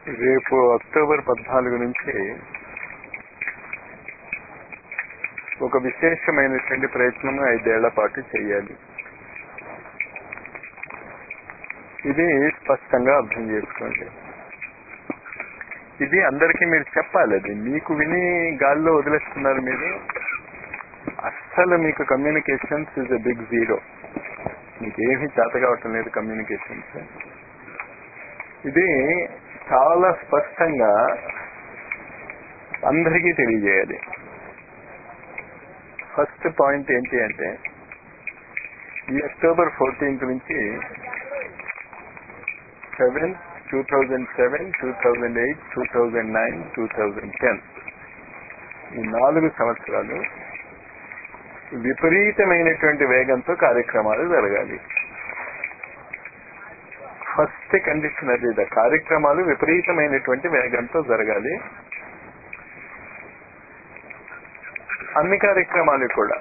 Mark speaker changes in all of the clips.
Speaker 1: రేపు అక్టోబర్ పద్నాలుగు నుంచి ఒక విశేషమైనటువంటి ప్రయత్నం ఐదేళ్ల పాటు చేయాలి ఇది స్పష్టంగా అర్థం చేసుకోండి ఇది అందరికీ మీరు చెప్పాలి అది మీకు విని గాల్లో వదిలేస్తున్నారు మీరు అస్సలు మీకు communications is a big zero మీకు ఏమీ చేత కావటం లేదు కమ్యూనికేషన్స్ ఇది చాలా స్పష్టంగా అందరికీ తెలియజేయాలి ఫస్ట్ పాయింట్ ఏంటి అంటే ఈ అక్టోబర్ ఫోర్టీన్త్ నుంచి seven two thousand seven two thousand eight two thousand nine two thousand ten ఈ నాలుగు సంవత్సరాలు విపరీతమైనటువంటి వేగంతో కార్యక్రమాలు జరగాలి ఫస్ట్ కండిషన్ అది ఇది. కార్యక్రమాలు విపరీతమైనటువంటి వేగంతో జరగాలి అన్ని కార్యక్రమాలు కూడా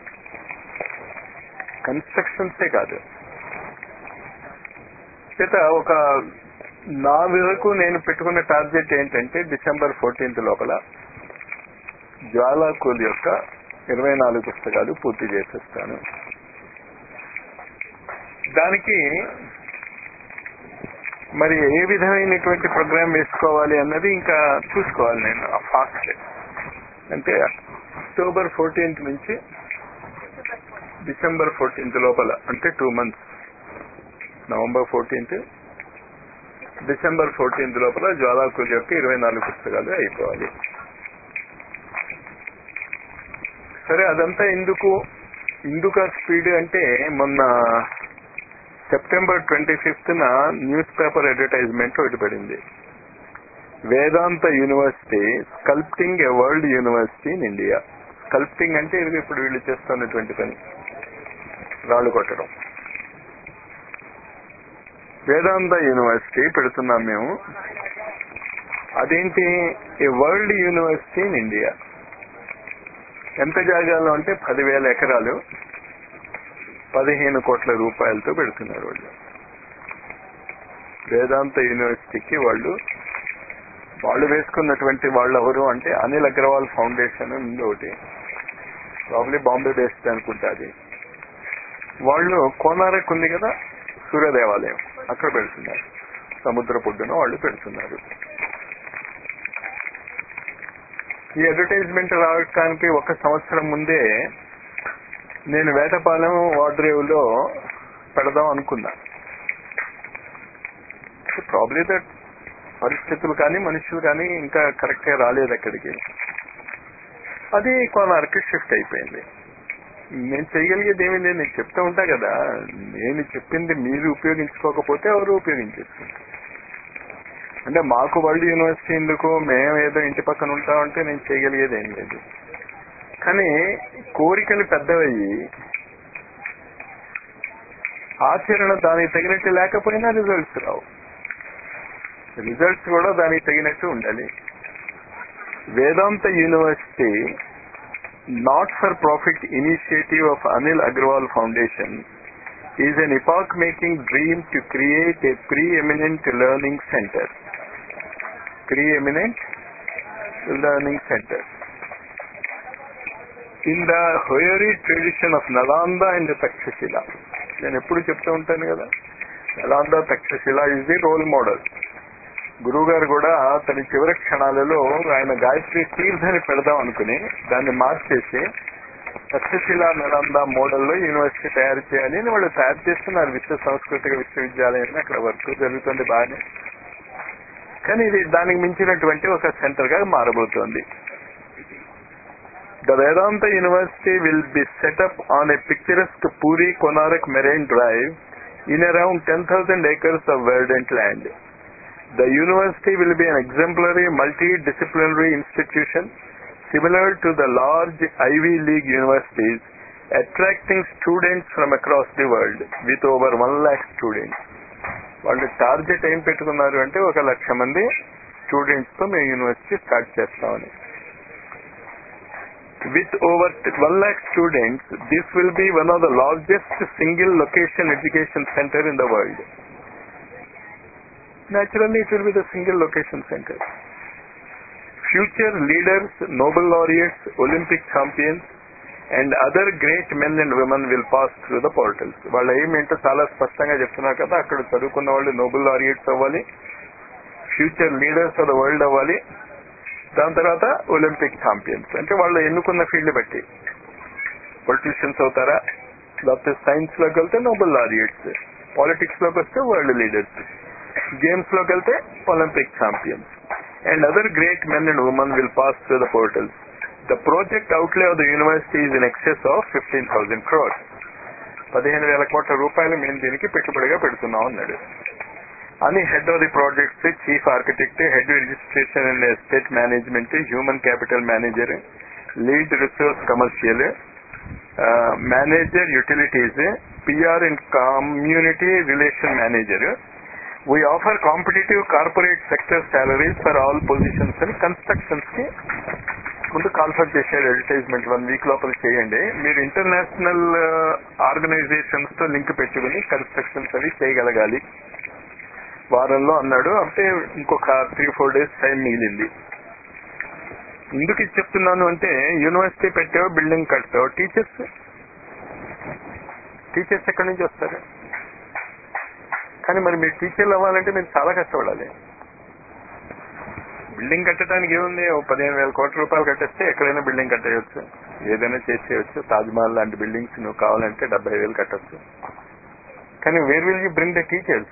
Speaker 1: కన్స్ట్రక్షన్సే కాదు చేత ఒక నా వరకు నేను పెట్టుకున్న టార్గెట్ ఏంటంటే డిసెంబర్ ఫోర్టీన్త్ లోపల జ్వాలాకూల్ యొక్క ఇరవై నాలుగు పుస్తకాలు పూర్తి చేసేస్తాను దానికి మరి ఏ విధమైనటువంటి ప్రోగ్రామ్ వేసుకోవాలి అన్నది ఇంకా చూసుకోవాలి నేను ఫాస్ట్ అంటే అక్టోబర్ ఫోర్టీన్త్ నుంచి డిసెంబర్ ఫోర్టీన్త్ లోపల అంటే two months November fourteenth December fourteenth లోపల జ్వాలాకుల్ యొక్క ఇరవై నాలుగు పుస్తకాలు అయిపోవాలి సరే అదంతా ఎందుకు ఎందుకు స్పీడ్ అంటే మొన్న సెప్టెంబర్ ట్వంటీ ఫిఫ్త్ న న్యూస్ పేపర్ అడ్వర్టైజ్మెంట్ ఒకటి పడింది Vedanta university sculpting a world university in India sculpting అంటే ఇది ఇప్పుడు వీళ్ళు చేస్తున్నటువంటి పని రాళ్ళు కొట్టడం వేదాంత యూనివర్సిటీ పెడుతున్నాం మేము అదేంటి a world university in India ఎంత జాగాలో అంటే పదివేల ఎకరాలు పదిహేను కోట్ల రూపాయలతో పెడుతున్నారు వాళ్ళు వేదాంత యూనివర్సిటీకి వాళ్ళు వాళ్ళు వేసుకున్నటువంటి వాళ్ళు ఎవరు అంటే అనిల్ అగ్రవాల్ ఫౌండేషన్ ఉంది ఒకటి ప్రాబ్లీ బాంబే బేస్డ్ అనుకుంటా అది వాళ్ళు కోనారక్ ఉంది కదా సూర్య దేవాలయం అక్కడ పెడుతున్నారు సముద్ర పొడ్డున వాళ్ళు పెడుతున్నారు ఈ అడ్వర్టైజ్మెంట్ రావడానికి ఒక సంవత్సరం ముందే నేను వేటపాలెం వాడ్రేవులో పెడదాం అనుకున్నా ప్రాబ్లీ దట్ పరిస్థితులు కానీ మనుషులు కానీ ఇంకా కరెక్ట్ గా రాలేదు అక్కడికి అది కోనార్కి షిఫ్ట్ అయిపోయింది నేను చేయగలిగేది ఏమీ లేదు నేను చెప్తూ ఉంటా కదా నేను చెప్పింది మీరు ఉపయోగించుకోకపోతే ఎవరు ఉపయోగించేసుకుంటారు అంటే మాకు వరల్డ్ యూనివర్సిటీ ఎందుకు మేము ఏదో ఇంటి పక్కన ఉంటామంటే నేను చేయగలిగేది ఏం లేదు కానీ కోరికలు పెద్దవయ్యి ఆచరణ దానికి తగినట్టు లేకపోయినా రిజల్ట్స్ రావు రిజల్ట్స్ కూడా దానికి తగినట్టు ఉండాలి Vedanta university not for profit initiative of Anil Agarwal foundation is an epoch making dream to create a preeminent learning centre preeminent learning centre in the hoary tradition of Nalanda and Takshashila నేను ఎప్పుడు చెప్తూ ఉంటాను కదా Nalanda Takshashila is the role model గురువు గారు కూడా తన చివరి క్షణాలలో ఆయన గాయత్రి తీర్థని పెడదాం అనుకుని దాన్ని మార్చేసి తక్షశిల నలంద మోడల్లో యూనివర్సిటీ తయారు చేయాలి అని వాళ్ళు తయారు చేస్తున్నారు విశ్వ సాంస్కృతిక విశ్వవిద్యాలయం అక్కడ వర్క్ జరుగుతుంది బాగానే కానీ ఇది దానికి మించినటువంటి ఒక సెంటర్ గా మారబోతోంది The Vedanta University will be set up on a picturesque Puri Konarak Marine Drive in around 10,000 acres of verdant land. The university will be an exemplary multidisciplinary institution similar to the large Ivy League universities attracting students from across the world with over 1 lakh students. వాళ్ళు target ఏం పెట్టుకున్నారు అంటే ఒక లక్ష మంది students తో మేము university start చేస్తామని With over 1 lakh students, this will be one of the largest single location education center in the world. naturally it will be the single location center. Future leaders, Nobel laureates, Olympic champions, and other great men and women will pass through the portals. వాళ్ళ ఏం ఏంటో చాలా స్పష్టంగా చెప్తున్నారు కదా అక్కడ చదువుకున్న వాళ్ళు నోబెల్ లారియట్స్ అవ్వాలి future leaders of the world అవ్వాలి దాని తర్వాత ఒలింపిక్ ఛాంపియన్స్ అంటే వాళ్ళు ఎన్నుకున్న ఫీల్డ్ బట్టి పొలిటీషియన్స్ అవుతారా లేకపోతే సైన్స్ లోకి వెళ్తే నోబెల్ లారియట్స్ పాలిటిక్స్ లోకి వస్తే వరల్డ్ లీడర్స్ గేమ్స్ లోకి వెళ్తే Olympic champions and other great men and women will pass through the portals the project outlay of the university is in excess of fifteen thousand crores పదిహేను వేల కోట్ల రూపాయలు మేము దీనికి పెట్టుబడిగా పెడుతున్నాం అన్నాడు అని head of the projects chief architect head registration and estate management human capital manager lead resource commercial manager utilities PR and community relation manager we offer competitive corporate sector salaries for all positions అని constructions కి ముందు call for చేశారు advertisement one week లోపల చేయండి మీరు international organisations తో link పెట్టుకుని constructions అవి చేయగలగాలి వారంలో అన్నాడు అంటే ఇంకొక త్రీ ఫోర్ డేస్ టైం మిగిలింది ఎందుకు ఇది చెప్తున్నాను అంటే యూనివర్సిటీ పెట్టావు బిల్డింగ్ కట్టావు టీచర్స్ టీచర్స్ ఎక్కడి నుంచి వస్తారు కానీ మరి మీరు టీచర్లు అవ్వాలంటే మీరు చాలా కష్టపడాలి బిల్డింగ్ కట్టడానికి ఏముంది ఓ పదిహేను వేల కోట్ల రూపాయలు కట్టేస్తే ఎక్కడైనా బిల్డింగ్ కట్టేయచ్చు ఏదైనా చేసేయచ్చు తాజ్మహల్ లాంటి బిల్డింగ్స్ నువ్వు కావాలంటే డెబ్బై వేలు కట్టచ్చు కానీ where will you bring the teachers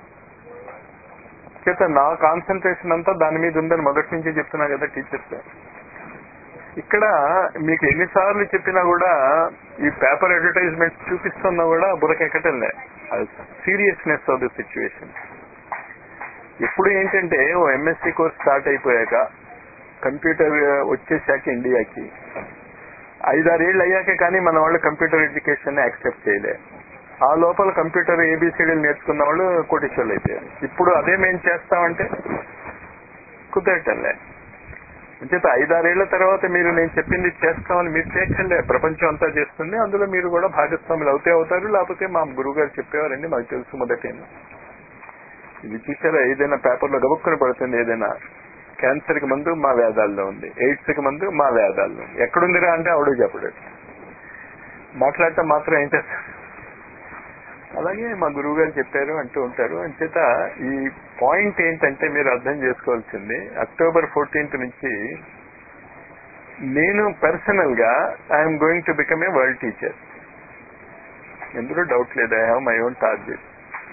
Speaker 1: చేత నా కాన్సన్ట్రేషన్ అంతా దాని మీద ఉందని మొదటి నుంచి చెప్తున్నా కదా టీచర్స్ ఇక్కడ మీకు ఎన్నిసార్లు చెప్పినా కూడా ఈ పేపర్ అడ్వర్టైజ్మెంట్ చూపిస్తున్నా కూడా బురకెక్కటంలే సీరియస్నెస్ ఆఫ్ ద సిచ్యువేషన్ ఇప్పుడు ఏంటంటే ఓ ఎంఎస్సి కోర్స్ స్టార్ట్ అయిపోయాక కంప్యూటర్ వచ్చేసాక ఇండియాకి ఐదారేళ్ళు అయ్యాక కానీ మన వాళ్ళు కంప్యూటర్ ఎడ్యుకేషన్ యాక్సెప్ట్ చేయలే ఆ లోపల కంప్యూటర్ ఏబిసిడీలు నేర్చుకున్న వాళ్ళు కోటీశ్వర్లు అయిపోయారు ఇప్పుడు అదే మేము చేస్తామంటే కుదరటంలే అంచేత ఐదారేళ్ల తర్వాత మీరు నేను చెప్పింది చేస్తామని మీరు చేయకండి ప్రపంచం అంతా చేస్తుంది అందులో మీరు కూడా భాగస్వాములు అవుతే అవుతారు లేకపోతే మా గురువు గారు చెప్పేవారండి మాకు తెలుసు మొదటేను ఇది చూసారా ఏదైనా పేపర్లో గబుక్కుని పడుతుంది ఏదైనా క్యాన్సర్ కి మందు మా వేదాల్లో ఉంది ఎయిడ్స్ కి మందు మా వేదాల్లో ఉంది ఎక్కడుందిరా అంటే ఆవిడ చెప్పడు మాట్లాడటం మాత్రం ఏం చేస్తారు అలాగే మా గురువు గారు చెప్పారు అంటూ ఉంటారు అంచేత ఈ పాయింట్ ఏంటంటే మీరు అర్థం చేసుకోవాల్సింది అక్టోబర్ ఫోర్టీన్త్ నుంచి నేను పర్సనల్ గా I'm going to become a world teacher ఎందులో డౌట్ లేదు I have my own target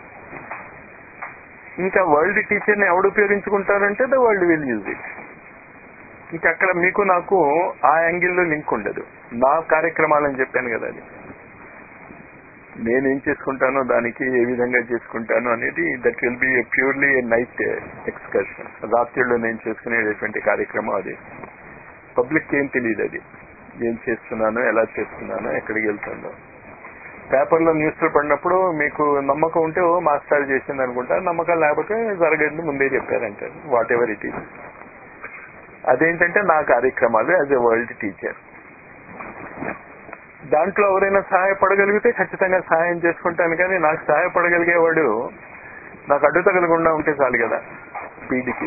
Speaker 1: ఇంకా వరల్డ్ టీచర్ ని ఎవడు ఉపయోగించుకుంటారంటే the world will use it ఇంకా అక్కడ మీకు నాకు ఆ యాంగిల్లో లింక్ ఉండదు నా కార్యక్రమాలని చెప్పాను కదా అది నేనేం చేసుకుంటానో దానికి ఏ విధంగా చేసుకుంటాను అనేది that will be purely night excursion రాత్రిలో నేను చేసుకునేటటువంటి కార్యక్రమం అది పబ్లిక్ ఏం తెలియదు అది ఏం చేస్తున్నానో ఎలా చేస్తున్నానో ఎక్కడికి వెళ్తుందో పేపర్లో న్యూస్లు పడినప్పుడు మీకు నమ్మకం ఉంటే ఓ మాస్టర్ చేసింది అనుకుంటా నమ్మకం లేకపోతే జరగండి ముందే చెప్పారంటారు వాట్ ఎవర్ ఇట్ ఈస్ అదేంటంటే నా కార్యక్రమాలు యాజ్ ఎ వరల్డ్ టీచర్ దాంట్లో ఎవరైనా సహాయపడగలిగితే ఖచ్చితంగా సహాయం చేసుకుంటాను కానీ నాకు సహాయపడగలిగేవాడు నాకు అడ్డు తగలకుండా ఉంటే చాలు కదా స్పీడ్కి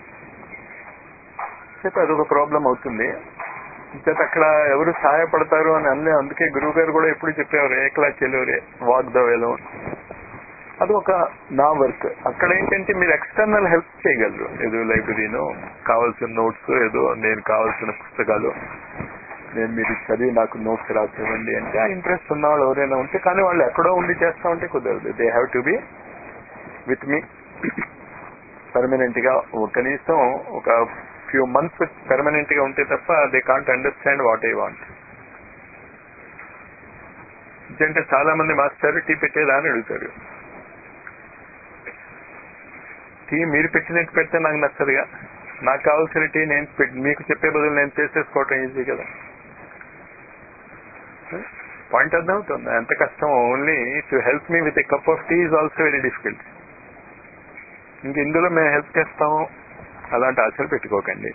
Speaker 1: చేత అదొక ప్రాబ్లం అవుతుంది చేత అక్కడ ఎవరు సహాయపడతారు అని అన్నీ అందుకే గురువు గారు కూడా ఎప్పుడు చెప్పేవారు ఏకలా చెల్లెవరే వాక్ ద వేలో అది ఒక నా వర్క్ అక్కడ ఏంటంటే మీరు ఎక్స్టర్నల్ హెల్ప్ చేయగలరు ఏదో లైబ్రరీనో కావాల్సిన నోట్స్ ఏదో నేను కావాల్సిన పుస్తకాలు నేను మీరు చదివి నాకు నోట్స్ రాసివ్వండి అంటే ఆ ఇంట్రెస్ట్ ఉన్న వాళ్ళు ఎవరైనా ఉంటే కానీ వాళ్ళు ఎక్కడో ఉండి చేస్తా ఉంటే కుదరదు they have to be with me permanent గా కనీసం ఒక ఫ్యూ మంత్స్ పర్మనెంట్ గా ఉంటే తప్ప they can't understand what I want అంటే చాలా మంది మాస్టర్ టీ పెట్టేదా అని అడుగుతారు టీ మీరు పెట్టినట్టు పెడితే నాకు నచ్చదుగా నాకు కావాల్సిన టీ నేను మీకు చెప్పే బదులు నేను చేసేసుకోవటం ఈజీ కదా పాయింట్ అర్థమవుతుంది ఎంత కష్టం only to help me with a cup of tea is also very difficult ఇంక ఇందులో మేము హెల్ప్ చేస్తాము అలాంటి ఆశలు పెట్టుకోకండి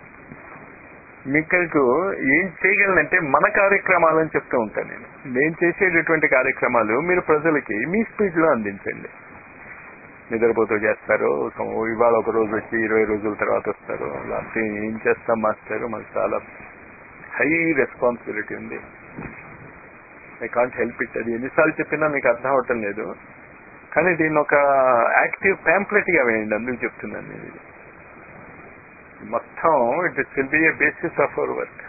Speaker 1: మీకు ఏం చేయగలనంటే మన కార్యక్రమాలని చెప్తూ ఉంటాను నేను నేను చేసేటటువంటి కార్యక్రమాలు మీరు ప్రజలకి మీ స్పీడ్ లో అందించండి నిద్రపోతూ చేస్తారు సో ఇవాళ ఒక రోజు వచ్చి ఇరవై రోజుల తర్వాత వస్తారు లేకపోతే ఏం చేస్తాం మాస్టర్ మాకు చాలా హై రెస్పాన్సిబిలిటీ ఉంది ఐ కాంట్ హెల్ప్ ఇట్ అది ఎన్నిసార్లు చెప్పినా మీకు అర్థం అవటం లేదు కానీ దీన్ని ఒక యాక్టివ్ ప్యాంప్లెట్ గా వేయండి అందుకు చెప్తున్నాను నేను ఇది మొత్తం it will be a basis of our work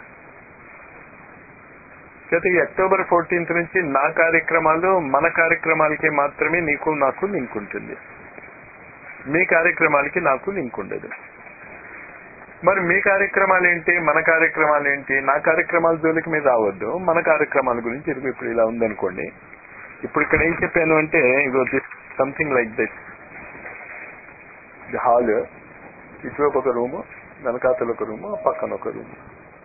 Speaker 1: చేత ఈ అక్టోబర్ ఫోర్టీన్త్ నుంచి నా కార్యక్రమాలు మన కార్యక్రమాలకి మాత్రమే నీకు నాకు లింక్ ఉంటుంది మీ కార్యక్రమాలకి నాకు లింక్ ఉండదు మరి మీ కార్యక్రమాలు ఏంటి మన కార్యక్రమాలు ఏంటి నా కార్యక్రమాల జోలికి మీరు రావద్దు మన కార్యక్రమాల గురించి ఇరుగు ఇప్పుడు ఇలా ఉందనుకోండి ఇప్పుడు ఇక్కడ ఏం చెప్పాను అంటే ఇగో this something like this the hall ఇటువైపు ఒక రూము వెనకాతలు ఒక రూము పక్కన ఒక రూము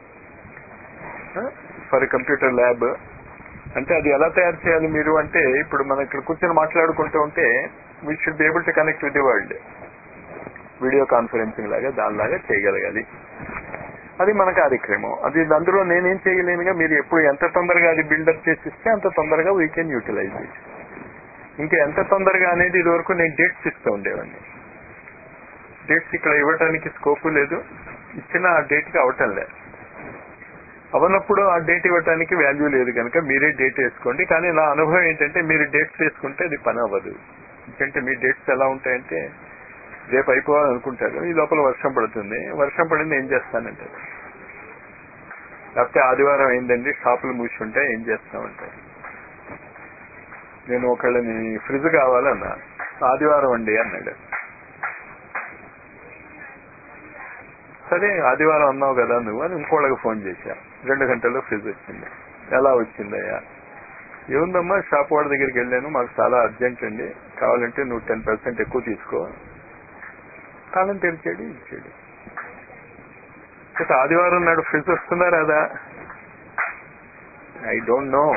Speaker 1: ఫర్ కంప్యూటర్ ల్యాబ్ అంటే అది ఎలా తయారు చేయాలి మీరు అంటే ఇప్పుడు మనం ఇక్కడ కూర్చొని మాట్లాడుకుంటూ ఉంటే we should be able to connect with the world video conferencing లాగా దానిలాగా చేయగలగాలి అది మన కార్యక్రమం అది అందులో నేనేం చేయలేనుగా మీరు ఎప్పుడు ఎంత తొందరగా అది బిల్డప్ చేసిస్తే అంత తొందరగా వీ కెన్ యూటిలైజ్ ఇట్ ఇంకా ఎంత తొందరగా అనేది ఇది వరకు నేను డేట్స్ ఇస్తూ ఉండేవాడిని డేట్స్ ఇక్కడ ఇవ్వడానికి స్కోప్ లేదు ఇచ్చిన ఆ డేట్ కి అవటం లేదు అవనప్పుడు ఆ డేట్ ఇవ్వడానికి వాల్యూ లేదు కనుక మీరే డేట్ వేసుకోండి కానీ నా అనుభవం ఏంటంటే మీరు డేట్స్ వేసుకుంటే అది పని అవ్వదు ఎందుకంటే మీ డేట్స్ ఎలా ఉంటాయంటే రేపు అయిపోవాలనుకుంటారు ఈ లోపల వర్షం పడుతుంది వర్షం పడింది ఏం చేస్తానంటే లేకపోతే ఆదివారం అయిందండి షాపులు మూసి ఉంటాయి ఏం చేస్తామంటే నేను ఒకళ్ళని ఫ్రిడ్జ్ కావాలన్నా ఆదివారం అండి అన్నాడు సరే ఆదివారం అన్నావు కదా నువ్వు అని ఇంకోళ్ళకి ఫోన్ చేశా రెండు గంటల్లో ఫ్రిడ్జ్ వచ్చింది ఎలా వచ్చిందయ్యా ఏముందమ్మా షాప్ వాడి దగ్గరికి వెళ్ళాను మాకు చాలా అర్జెంట్ అండి కావాలంటే నువ్వు టెన్ పర్సెంట్ ఎక్కువ తీసుకో కాలం తెరిచాడు ఇచ్చాడు ఆదివారం నాడు ఫ్రిడ్జ్ వస్తుందా రాదా ఐ డోంట్ నో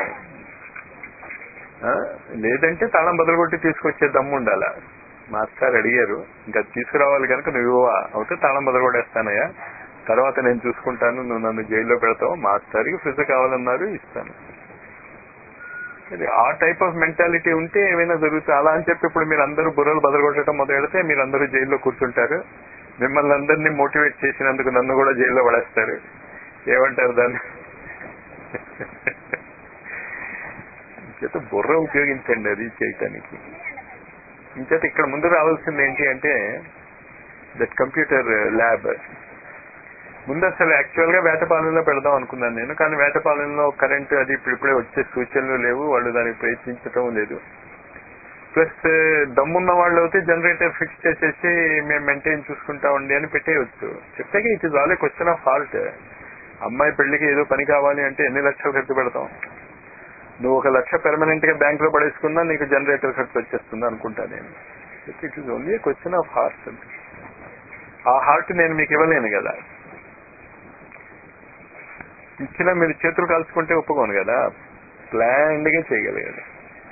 Speaker 1: లేదంటే తాళం బదులుగొట్టి తీసుకొచ్చే దమ్ము ఉండాలా మాస్టర్ అడిగారు ఇంకా తీసుకురావాలి కనుక నువ్వు ఇవ్వవా అవుతే తాళం బదలగొడేస్తానయ్యా తర్వాత నేను చూసుకుంటాను నువ్వు నన్ను జైల్లో పెడతావు మాస్టర్కి ఫ్రిడ్జ్ కావాలన్నారు ఇస్తాను అది ఆ టైప్ ఆఫ్ మెంటాలిటీ ఉంటే ఏమైనా జరుగుతుంది అలా అని చెప్పి ఇప్పుడు మీరు అందరూ బుర్రలు బదలగొట్టడం మొదలెడితే మీరు అందరూ జైల్లో కూర్చుంటారు మిమ్మల్ని అందరినీ మోటివేట్ చేసినందుకు నన్ను కూడా జైల్లో పడేస్తారు ఏమంటారు దాన్ని చేత బుర్ర ఉపయోగించండి అది చేయటానికి ఇంచేత ఇక్కడ ముందు రావాల్సింది ఏంటి అంటే దట్ కంప్యూటర్ ల్యాబ్ ముందు అసలు యాక్చువల్ గా వేటపాలెంలో పెడదాం అనుకున్నాను నేను కానీ వేటపాలెంలో కరెంట్ అది ఇప్పుడు ఇప్పుడే వచ్చే సూచనలు లేవు వాళ్ళు దానికి ప్రయత్నించడం లేదు ప్లస్ దమ్మున్న వాళ్ళు అయితే జనరేటర్ ఫిక్స్ చేసేసి మేము మెయింటైన్ చూసుకుంటా ఉండి అని పెట్టేయచ్చు చెప్తే it is all a question of fault అమ్మాయి పెళ్లికి ఏదో పని కావాలి అంటే ఎన్ని లక్షలు ఖర్చు పెడతాం నువ్వు ఒక లక్ష పెర్మనెంట్ గా బ్యాంక్ లో పడేసుకున్నా నీకు జనరేటర్ ఖర్చు వచ్చేస్తుంది అనుకుంటా నేను it is only question of heart ఆ హార్ట్ నేను మీకు ఇవ్వలేను కదా ఇచ్చిన మీరు చేతులు కాల్చుకుంటే ఒప్పుకోను కదా ప్లాన్డ్ గా చేయగలిగాడు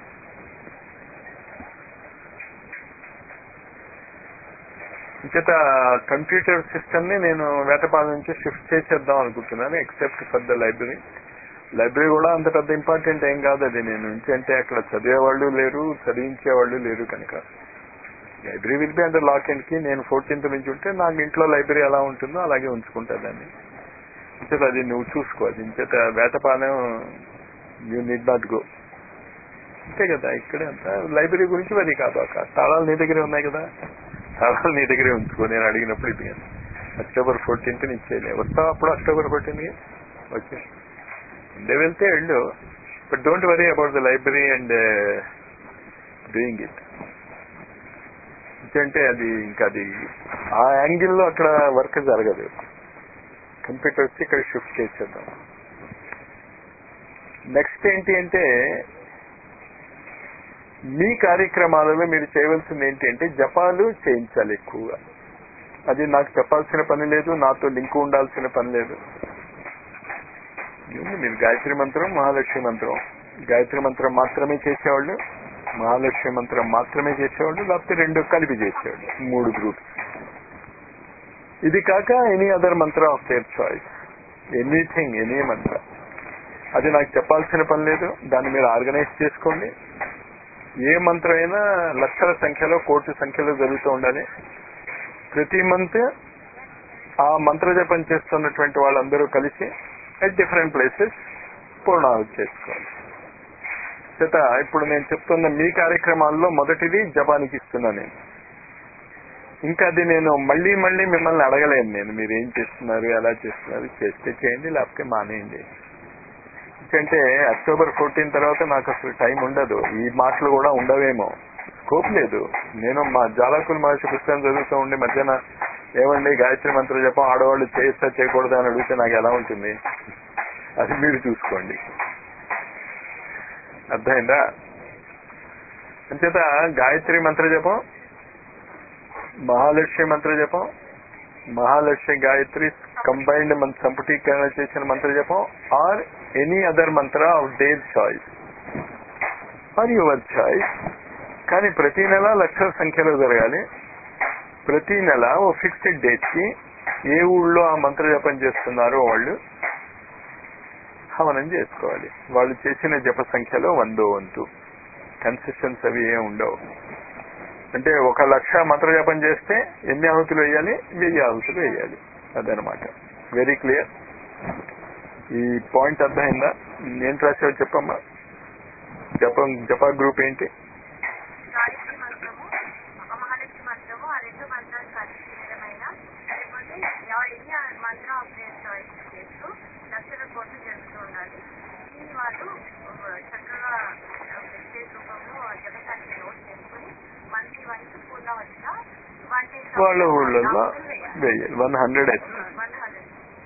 Speaker 1: ఇంచేత కంప్యూటర్ సిస్టమ్ ని నేను వేటపాలెం నుంచి షిఫ్ట్ చేసేద్దాం అనుకుంటున్నాను except for the library library కూడా అంత పెద్ద ఇంపార్టెంట్ ఏం కాదు అది నేను ఎందుకంటే అక్కడ చదివేవాళ్ళు లేరు చదివించే వాళ్ళు లేరు కనుక library will be under lock and కి నేను ఫోర్టీన్త్ నుంచి ఉంటే నాకు ఇంట్లో లైబ్రరీ ఎలా ఉంటుందో అలాగే ఉంచుకుంటా దాన్ని ఇంచేత అది నువ్వు చూసుకో అది ఇంచేత Vetapalem you need not go అంతే కదా ఇక్కడే అంతా లైబ్రరీ గురించి మరి కాదు తాళాలు నీ దగ్గరే ఉన్నాయి కదా తాళాలు నీ దగ్గరే ఉంచుకో నేను అడిగినప్పుడు ఇది అక్టోబర్ ఫోర్టీన్త్ ఇచ్చేయలే వస్తావు అప్పుడు అక్టోబర్ ఫోర్టీన్త్ ఓకే ఉండే వెళ్తే వెళ్ళు but don't worry about the library and doing it ఎందుకంటే అది ఇంకా అది ఆ యాంగిల్లో అక్కడ వర్క్ జరగదు కంప్యూటర్స్ ఇక్కడ షిఫ్ట్ చేసేద్దాం నెక్స్ట్ ఏంటి అంటే మీ కార్యక్రమాలలో మీరు చేయవలసింది ఏంటి అంటే జపాలు చేయించాలి ఎక్కువగా అది నాకు చెప్పాల్సిన పని లేదు నాతో లింక్ ఉండాల్సిన పని లేదు మీరు గాయత్రి మంత్రం మహాలక్ష్మి మంత్రం గాయత్రి మంత్రం మాత్రమే చేసేవాళ్ళు మహాలక్ష్మి మంత్రం మాత్రమే చేసేవాళ్ళు లేకపోతే రెండు కలిపి చేసేవాళ్ళు మూడు గ్రూప్స్ ఇది కాక any other mantra of their choice anything any mantra అది నాకు చెప్పాల్సిన పని లేదు దాన్ని మీరు ఆర్గనైజ్ చేసుకోండి ఏ మంత్రం అయినా లక్షల సంఖ్యలో కోటి సంఖ్యలో జరుగుతూ ఉండాలి ప్రతి మంత్ ఆ మంత్ర జపం చేస్తున్నటువంటి వాళ్ళందరూ కలిసి అట్ డిఫరెంట్ ప్లేసెస్ పూర్ణాహుతి చేసుకోవాలి చేత ఇప్పుడు నేను చెప్తున్న మీ కార్యక్రమాల్లో మొదటిది జపానికి ఇస్తున్నా నేను ఇంకా అది నేను మళ్ళీ మళ్ళీ మిమ్మల్ని అడగలేను నేను మీరు ఏం చేస్తున్నారు ఎలా చేస్తున్నారు చేస్తే చేయండి లేకపోతే మానేయండి ఎందుకంటే అక్టోబర్ ఫోర్టీన్ తర్వాత నాకు అసలు టైం ఉండదు ఈ మాటలు కూడా ఉండవేమో స్కోప్ లేదు నేను మా జాలకుల మహర్షి పుస్తకం చదువుతూ ఉండి మధ్యాహ్న ఏమండి గాయత్రి మంత్రం చెప్పం ఆడవాళ్ళు చేస్తా చేయకూడదు అని అడిగితే నాకు ఎలా ఉంటుంది అది మీరు చూసుకోండి అర్థమైందా అంచేత గాయత్రి మంత్ర జపం మహాలక్ష్మి మంత్ర జపం మహాలక్ష్మి గాయత్రి కంబైన్డ్ మన సంపుటీకరణ చేసిన మంత్ర జపం or any other mantra of their choice or your choice కానీ ప్రతి నెల లక్షల సంఖ్యలో జరగాలి ప్రతి నెల ఓ ఫిక్స్డ్ డేట్ కి ఏ ఊళ్ళో ఆ మంత్ర జపం చేస్తున్నారో వాళ్ళు హవనం చేసుకోవాలి వాళ్ళు చేసిన జప సంఖ్యలో వందో వంతు కన్సిస్టెన్స్ అవి ఏం ఉండవు అంటే ఒక లక్ష మంత్ర జపం చేస్తే ఎన్ని ఆహుతులు వేయాలి వెయ్యి ఆహుతులు వేయాలి అదనమాట వెరీ క్లియర్ ఈ పాయింట్ అర్థమైందా ఏంటి రాసావు చెప్పమ్మా జపం జపా గ్రూప్ ఏంటి
Speaker 2: గాయత్రి మంత్రము మహాలక్ష్మి మంత్రము ఆ రెండు మంత్రాలు కలిసి చేయడమైనా లేకపోతే ఎవ- ఎన్ని ఆ మంత్రం అప్డేట్ చాయిస్ చేస్తూ లక్షల కోట్లు జరుగుతూ ఉండాలి దీన్ని వాళ్ళు ఆ, చక్కగా మెసేజ్ రూపంలో జగతాన్ని నోట్ చేసుకుని మంత్లీ వన్స్ పూర్ణ వచ్చిన వన్ డే
Speaker 1: వాళ్ళ ఊళ్ళల్లో వెయ్యాలి వన్ హండ్రెడ్ అయితే
Speaker 2: వన్ హండ్రెడ్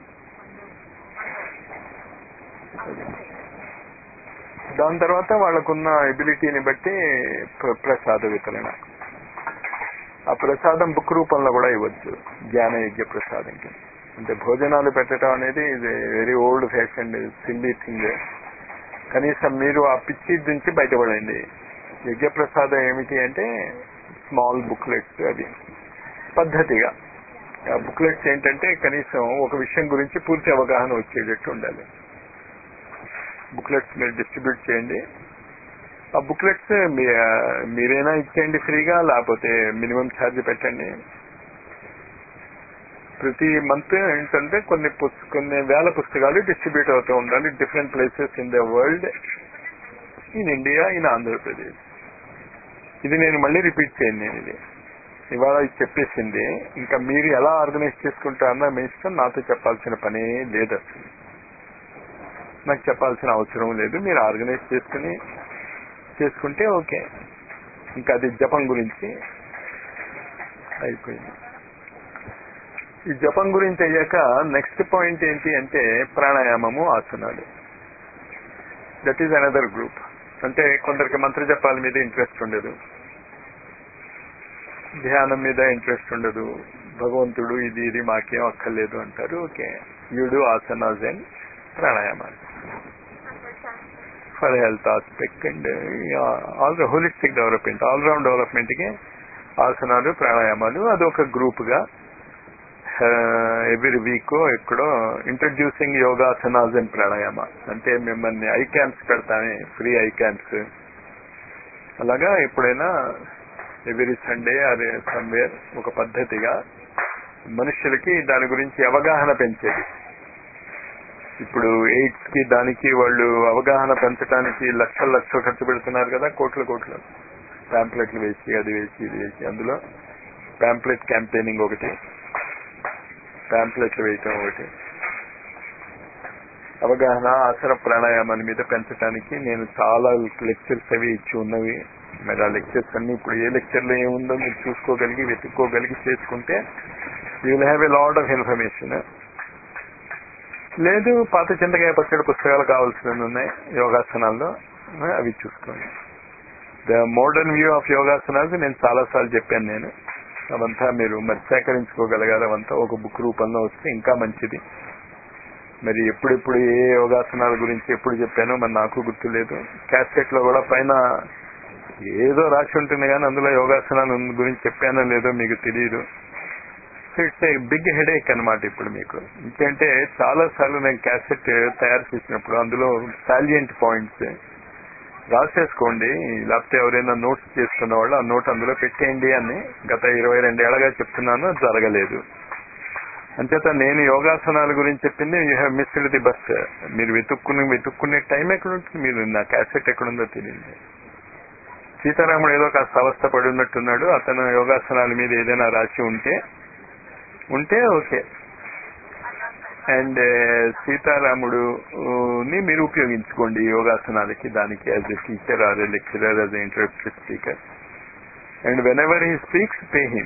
Speaker 1: దాని తర్వాత వాళ్ళకున్న ఎబిలిటీని బట్టి ప్ర- ప్రసాద వితరణ ఆ ప్రసాదం బుక్ రూపంలో కూడా ఇవ్వచ్చు జ్ఞాన యజ్ఞ ప్రసాదం కింద అంటే భోజనాలు పెట్టడం అనేది ఇది very old fashion silly thing కనీసం మీరు ఆ పిచ్చి నుంచి బయటపడండి యజ్ఞ ప్రసాదం ఏమిటి అంటే స్మాల్ బుక్లెట్స్ అవి పద్ధతిగా ఆ బుక్లెట్స్ ఏంటంటే కనీసం ఒక విషయం గురించి పూర్తి అవగాహన వచ్చేటట్టు ఉండాలి బుక్లెట్స్ మీరు డిస్ట్రిబ్యూట్ చేయండి ఆ బుక్లెట్స్ మీ- మీరైనా ఇచ్చేయండి ఫ్రీగా లేకపోతే మినిమం ఛార్జ్ పెట్టండి ప్రతి మంత్ ఏంటంటే కొన్ని పుస్తక కొన్ని వేల పుస్తకాలు డిస్ట్రిబ్యూట్ అవుతూ ఉండాలి different places in the world in India in Andhra Pradesh ఇది నేను మళ్ళీ రిపీట్ చేయను నేను ఇది ఇవాళ ఇది చెప్పేసింది ఇంకా మీరు ఎలా ఆర్గనైజ్ చేసుకుంటారన్న మీ ఇష్టం నాతో చెప్పాల్సిన పనే లేదు అసలు నాకు చెప్పాల్సిన అవసరం లేదు మీరు ఆర్గనైజ్ చేసుకుని చేసుకుంటే ఓకే ఇంకా అది జపం గురించి అయిపోయింది ఈ జపం గురించి అయ్యాక నెక్స్ట్ పాయింట్ ఏంటి అంటే ప్రాణాయామము ఆసనాలు దట్ ఈజ్ అనదర్ గ్రూప్ అంటే కొందరికి మంత్ర జపాల మీద ఇంట్రెస్ట్ ఉండదు ధ్యానం మీద ఇంట్రెస్ట్ ఉండదు భగవంతుడు ఇది ఇది మాకేం అక్కర్లేదు అంటారు ఓకే యూడు ఆసనాస్ అండ్ ప్రాణాయామాలు for health aspect and all holistic development all round development కి ఆసనాలు ప్రాణాయామాలు అదొక గ్రూప్ గా ఎవ్రీ వీక్ ఎక్కడో ఇంట్రడ్యూసింగ్ యోగాసనాస్ అండ్ ప్రాణాయామ అంటే మిమ్మల్ని ఐ క్యాంప్స్ పెడతానే ఫ్రీ ఐ క్యాంప్స్ అలాగా ఎప్పుడైనా ఎవ్రీ సండే అదే సమ్వేర్ ఒక పద్ధతిగా మనుషులకి దాని గురించి అవగాహన పెంచేది ఇప్పుడు ఎయిడ్స్ కి దానికి వాళ్ళు అవగాహన పెంచడానికి లక్షల లక్షలు ఖర్చు పెడుతున్నారు కదా కోట్ల కోట్లు ప్యాంప్లెట్లు వేసి అది వేసి ఇది వేసి అందులో ప్యాంప్లెట్ క్యాంపెయినింగ్ ఒకటి ప్యాంప్లెట్లు వేయటం ఒకటి అవగాహన ఆసన ప్రాణాయామాల మీద పెంచడానికి నేను చాలా లెక్చర్స్ అవి ఇచ్చి ఉన్నవి మరి ఆ లెక్చర్స్ అన్ని ఇప్పుడు ఏ లెక్చర్ లో ఏముందో మీరు చూసుకోగలిగి వెతుక్కోగలిగి చేసుకుంటే you will have a lot of information లేదు పాత చింతకాయ పచ్చడి పుస్తకాలు కావాల్సినవి ఉన్నాయి యోగాసనాల్లో అవి చూసుకోండి ద మోడర్న్ వ్యూ ఆఫ్ యోగాసనాలు నేను చాలా సార్లు చెప్పాను నేను అవంతా మీరు మరి సేకరించుకోగలగాలి అవంతా ఒక బుక్ రూపంలో వస్తే ఇంకా మంచిది మరి ఎప్పుడెప్పుడు ఏ యోగాసనాల గురించి ఎప్పుడు చెప్పానో మరి నాకు గుర్తులేదు క్యాసెట్ లో కూడా పైన ఏదో రాసి ఉంటుంది కానీ అందులో యోగాసనాల గురించి చెప్పానో లేదో మీకు తెలియదు so it's a big headache అనమాట ఇప్పుడు మీకు ఎందుకంటే చాలా సార్లు నేను క్యాసెట్ తయారు చేసినప్పుడు అందులో సాలియంట్ పాయింట్స్ రాసేసుకోండి లేకపోతే ఎవరైనా నోట్స్ చేసుకున్న వాళ్ళు ఆ నోట్ అందులో పెట్టేయండి అని గత ఇరవై రెండేళ్లగా చెప్తున్నాను అది జరగలేదు అంచేత నేను యోగాసనాల గురించి చెప్పింది you have missed the bus మీరు వెతుక్కుని వెతుక్కునే టైం ఎక్కడ ఉంటుంది మీరు నా క్యాసెట్ ఎక్కడుందో తెలియదు సీతారాముడు ఏదో కాస్త అవస్థ పడి ఉన్నట్టున్నాడు అతను యోగాసనాల మీద ఏదైనా రాసి ఉంటే ఉంటే ఓకే అండ్ సీతారాముడుని మీరు ఉపయోగించుకోండి యోగాసనాలకి దానికి as a teacher or a lecturer as a interruptive speaker and whenever he speaks pay him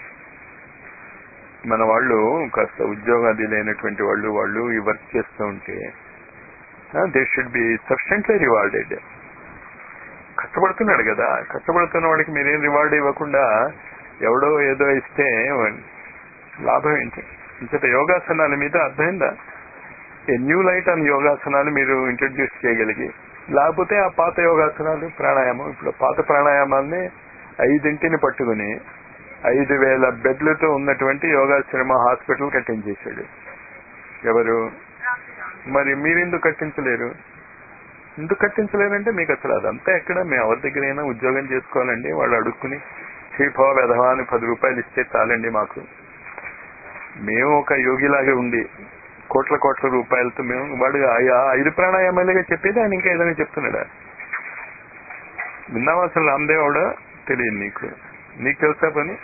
Speaker 1: మన వాళ్ళు కాస్త ఉద్యోగాది లేనటువంటి వాళ్ళు వాళ్ళు ఈ వర్క్ చేస్తూ ఉంటే they should be sufficiently rewarded కష్టపడుతున్నాడు కదా కష్టపడుతున్న వాడికి మీరేం రివార్డ్ ఇవ్వకుండా ఎవడో ఏదో ఇస్తే లాభం ఏంటి ఇంకట యోగాసనాల మీద అర్థమైందా ఏ న్యూ లైట్ ఆన్ యోగాసనాలు మీరు ఇంట్రడ్యూస్ చేయగలిగి లేకపోతే ఆ పాత యోగాసనాలు ప్రాణాయామం ఇప్పుడు పాత ప్రాణాయామాల్ని ఐదింటిని పట్టుకుని ఐదు వేల బెడ్లతో ఉన్నటువంటి యోగాశ్రమ హాస్పిటల్ కట్టించేశాడు ఎవరు మరి మీరెందుకు కట్టించలేరు ఎందుకు కట్టించలేరంటే మీకు అసలు అదంతా ఎక్కడ మేము ఎవరి దగ్గరైనా ఉద్యోగం చేసుకోవాలండి వాళ్ళు అడుక్కుని చీపో వెధవా అని పది రూపాయలు ఇస్తే చాలండి మాకు మేము ఒక యోగిలాగా ఉండి కోట్ల కోట్ల రూపాయలతో మేము వాడు ఆ ఐదు ప్రాణాయామాలుగా చెప్పేది ఆయన ఇంకా ఏదైనా చెప్తున్నాడా విన్నావా అసలు రామ్దేవ్ అవడా తెలియదు నీకు నీకు తెలుసా పని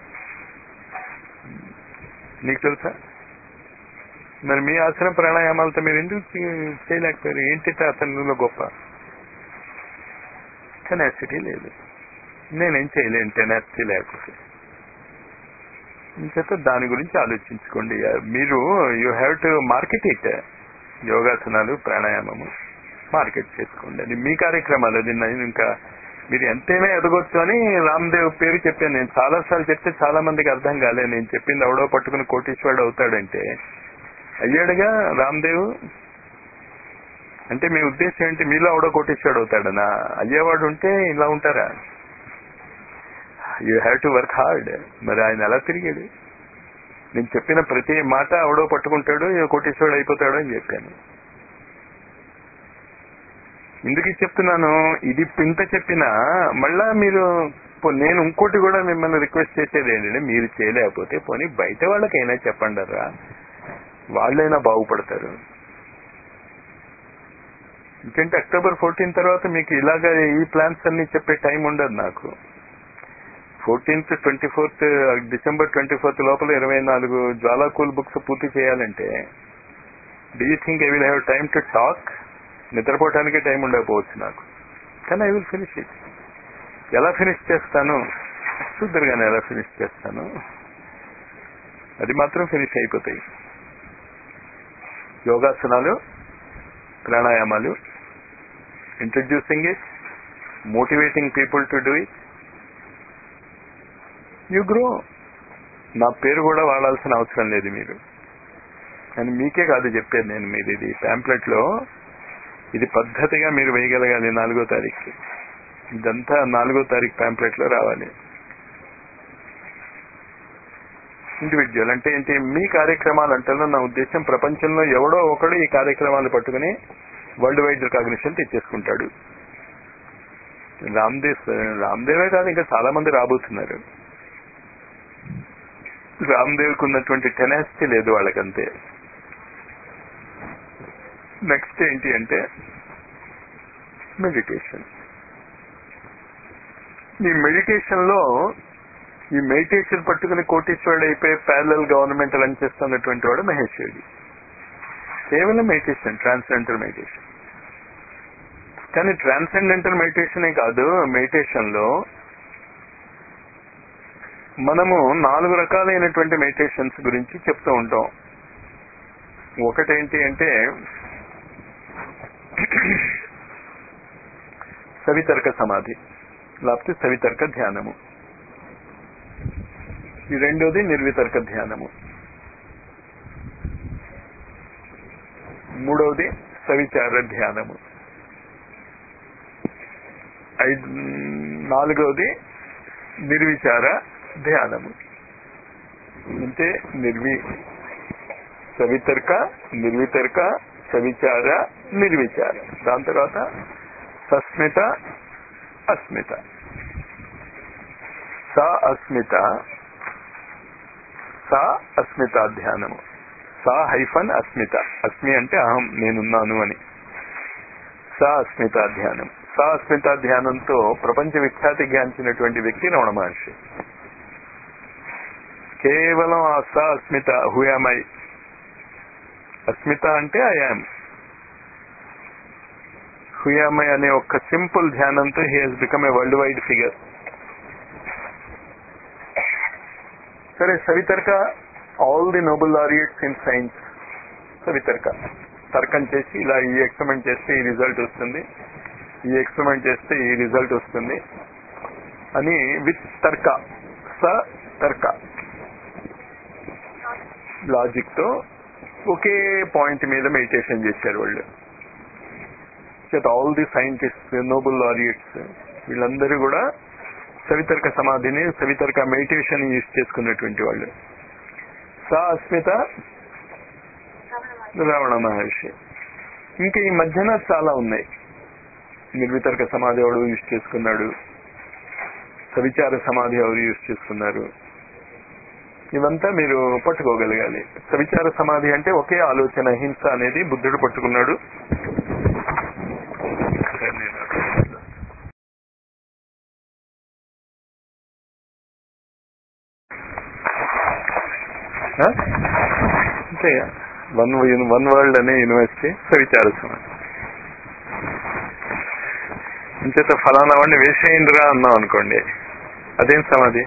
Speaker 1: నీకు తెలుసా మరి మీ ఆసన ప్రాణాయామాలతో మీరు ఎందుకు చే- చేయలేకపోయారు ఏంటి అతనిలో గొప్ప టెనాసిటీ లేదు నేనేం చేయలేను టెనాసిటీ లేకపోతే ఇంచేత దాని గురించి ఆలోచించుకోండి మీరు you have to market it యోగాసనాలు ప్రాణాయామము మార్కెట్ చేసుకోండి అది మీ కార్యక్రమాలు అది నేను ఇంకా మీరు ఎంతైనా ఎదగొచ్చు అని రామ్దేవ్ పేరు చెప్పాను నేను చాలా సార్లు చెప్తే చాలా మందికి అర్థం కాలే నేను చెప్పింది ఎవడో పట్టుకుని కోటీశ్వరుడు అవుతాడంటే అయ్యాడుగా రామ్దేవ్ అంటే మీ ఉద్దేశం ఏంటి మీలో ఎవడో కోటీశ్వరుడు అవుతాడనా అయ్యేవాడు ఉంటే ఇలా ఉంటారా you have to work hard మరి ఆయన ఎలా తిరిగాడు నేను చెప్పిన ప్రతి మాట ఎవడో పట్టుకుంటాడు ఏ కోటీశ్వరుడు అయిపోతాడు అని చెప్పాను ఎందుకు ఇది చెప్తున్నాను ఇది ఇంత చెప్పినా మళ్ళా మీరు పో- నేను ఇంకోటి కూడా మిమ్మల్ని రిక్వెస్ట్ చేసేది ఏంటంటే మీరు చేయలేకపోతే పోనీ బయట వాళ్ళకైనా చెప్పండి రా వాళ్ళైనా బాగుపడతారు ఎందుకంటే అక్టోబర్ ఫోర్టీన్ తర్వాత మీకు ఇలాగ ఈ ప్లాన్స్ అన్ని చెప్పే టైం ఉండదు నాకు fourteenth twenty fourth December twenty fourth లోపల ఇరవై నాలుగు జ్వాలాకూల్ బుక్స్ పూర్తి చేయాలంటే do you think I will have time to talk నిద్రపోవటానికి టైం ఉండకపోవచ్చు నాకు కానీ ఐ విల్ ఫినిష్ ఇట్ ఎలా ఫినిష్ చేస్తాను చూద్దరుగానే ఎలా ఫినిష్ చేస్తాను అది మాత్రం ఫినిష్ అయిపోతాయి యోగాసనాలు ప్రాణాయామాలు introducing it motivating people to do it you grow నా పేరు కూడా వాడాల్సిన అవసరం లేదు మీరు అని మీకే కాదు చెప్పేది నేను మీరు ఇది పాంప్లెట్ లో ఇది పద్ధతిగా మీరు వేయగలగాలి నాలుగో తారీఖు ఇదంతా నాలుగో తారీఖు పాంప్లెట్ లో రావాలి ఇండివిజువల్ అంటే ఏంటి మీ కార్యక్రమాలు అంటే నా ఉద్దేశం ప్రపంచంలో ఎవడో ఒకడు ఈ కార్యక్రమాలు పట్టుకుని వరల్డ్ వైడ్ రికాగ్నిషన్ తెచ్చేసుకుంటాడు రామ్దేవ్ రామ్దేవే కాదు ఇంకా చాలా మంది రాబోతున్నారు రామ్దేవ్కి ఉన్నటువంటి టెనాసిటీ లేదు వాళ్ళకంతే నెక్స్ట్ ఏంటి అంటే మెడిటేషన్ ఈ మెడిటేషన్ లో ఈ మెడిటేషన్ పట్టుకుని కోటీశ్వరుడు అయిపోయి ప్యారలల్ గవర్నమెంట్ రన్ చేస్తున్నటువంటి వాడు మహేశ్వరుడు కేవలం మెడిటేషన్ ట్రాన్స్జెండర్ మెడిటేషన్ కానీ ట్రాన్సెండెంటల్ మెడిటేషనే కాదు మెడిటేషన్ లో మనము నాలుగు రకాలైనటువంటి మెడిటేషన్స్ గురించి చెప్తూ ఉంటాం ఒకటేంటి అంటే సవితర్క సమాధి లేకపోతే సవితర్క ధ్యానము ఈ రెండోది నిర్వితర్క ధ్యానము మూడవది సవిచార ధ్యానము ఐదు నాలుగవది నిర్విచార ధ్యానము అంటే నిర్వి సవితర్క నిర్వితర్క సవిచార నిర్విచార దాని తర్వాత సస్మిత అస్మిత స అస్మిత స అస్మిత ధ్యానము సా హైఫన్ అస్మిత అస్మి అంటే అహం నేనున్నాను అని సా అస్మిత ధ్యానం సా అస్మిత ధ్యానంతో ప్రపంచ విఖ్యాతి గాంచినటువంటి వ్యక్తి రమణ మహర్షి కేవలం ఆ స అస్మిత హుయామై అస్మిత అంటే ఐఆమ్ హుయామై అనే ఒక్క సింపుల్ ధ్యానంతో he has become a world wide figure సరే సవితర్క all the Nobel laureates in science సవితర్క తర్కం చేసి ఇలా ఈ ఎక్స్పెరిమెంట్ చేస్తే ఈ రిజల్ట్ వస్తుంది ఈ ఎక్స్పెరిమెంట్ చేస్తే ఈ రిజల్ట్ వస్తుంది అని విత్ తర్క స తర్క లాజిక్ తో ఒకే పాయింట్ మీద మెడిటేషన్ చేశారు వాళ్ళు all the scientist Nobel laureates వీళ్ళందరూ కూడా సవితర్క సమాధిని సవితర్క మెడిటేషన్ యూజ్ చేసుకున్నటువంటి వాళ్ళు సా అస్మిత రావణ మహర్షి ఇంకా ఈ మధ్యన చాలా ఉన్నాయి నిర్వితర్క సమాధి ఎవడు యూజ్ చేసుకున్నాడు సవిచార సమాధి ఎవరు యూజ్ చేసుకున్నారు ఇవంతా మీరు పట్టుకోగలగాలి సవిచార సమాధి అంటే ఒకే ఆలోచన హింస అనేది బుద్ధుడు పట్టుకున్నాడు అంతే వన్ వన్ వరల్డ్ అనే యూనివర్సిటీ సవిచార సమాధి అంచేత ఫలానా వాడిని వేసేయండిరా అన్నాం అనుకోండి అదేం సమాధి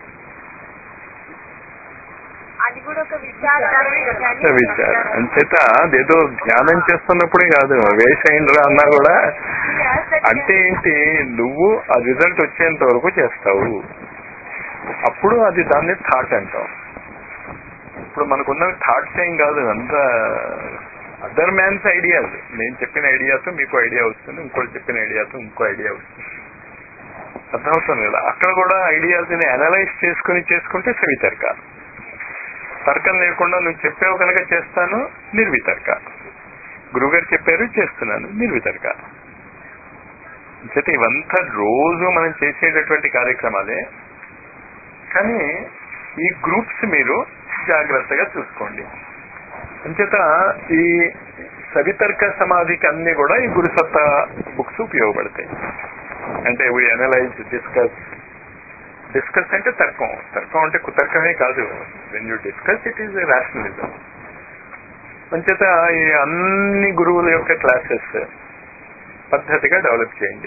Speaker 2: అది కూడా ఒక విచారం
Speaker 1: విచారం అంచేత అదేదో ధ్యానం చేస్తున్నప్పుడే కాదు వేసేయండిరా అన్నా కూడా అంటే ఏంటి నువ్వు ఆ రిజల్ట్ వచ్చేంత వరకు చేస్తావు అప్పుడు అది దాన్ని థాట్ అంటాం ఇప్పుడు మనకున్న థాట్స్ ఏం కాదు అంత అదర్ మ్యాన్స్ ఐడియాస్ నేను చెప్పిన ఐడియాతో మీకు ఐడియా వస్తుంది ఇంకోటి చెప్పిన ఐడియాతో ఇంకో ఐడియా వస్తుంది అర్థమవుతుంది కదా అక్కడ కూడా ఐడియాస్ ని అనలైజ్ చేసుకుని చేసుకుంటే సవితర్క తర్కం లేకుండా నువ్వు చెప్పావు కనుక చేస్తాను నిర్వితర్క గురుగారు చెప్పారు చేస్తున్నాను నిర్వితర్క చేత ఇవంతా రోజు మనం చేసేటటువంటి కార్యక్రమాలే కానీ ఈ గ్రూప్స్ మీరు జాగ్రత్తగా చూసుకోండి అంచేత ఈ సవితర్క సమాధికి అన్ని కూడా ఈ గురుసత్త బుక్స్ ఉపయోగపడతాయి అంటే వీ అనలైజ్ డిస్కస్ డిస్కస్ అంటే తర్కం తర్కం అంటే కుతర్కమే కాదు when you discuss it is rationalism అంచేత ఈ అన్ని గురువుల యొక్క క్లాసెస్ పద్ధతిగా డెవలప్ చేయండి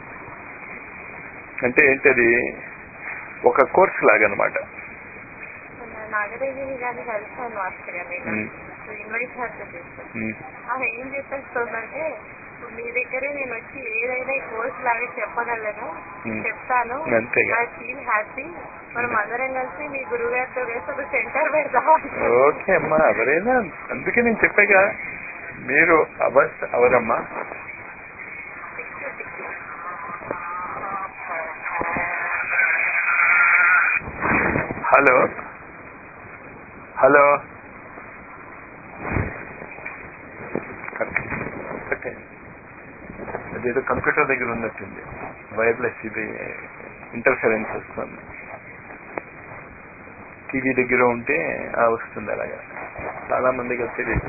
Speaker 1: అంటే ఏంటది ఒక కోర్స్ లాగనమాట
Speaker 2: నాగదేవి గారిని కలిసాను మాస్టర్ గారు నేను
Speaker 1: ఉమ్.
Speaker 2: ఇన్వైట్ చేస్తాను
Speaker 1: ఉమ్.
Speaker 2: ఆమె ఏం చెప్పేస్తుందంటే ఇప్పుడు మీ దగ్గరే నేను వచ్చి ఏదైనా ఈ కోర్స్ లాగా చెప్పగలను
Speaker 1: ఉమ్.
Speaker 2: చెప్తాను
Speaker 1: అంతేగా.
Speaker 2: ఐ ఫీల్ హ్యాపీ మనం అందరం కలిసి మీ గురువు గారితో వేసి ఒక సెంటర్ పెడదాం
Speaker 1: ఓకే అమ్మా ఎవరైనా అందుకే నేను చెప్పాగా మీరు అవర్ అవరమ్మా హలో హలో అదేదో కంప్యూటర్ దగ్గర ఉన్నట్టుంది వైర్లెస్ ఇది ఇంటర్ఫరెన్స్ వస్తుంది టీవీ దగ్గర ఉంటే ఆ వస్తుంది అలాగా చాలా మందికి అది తెలియదు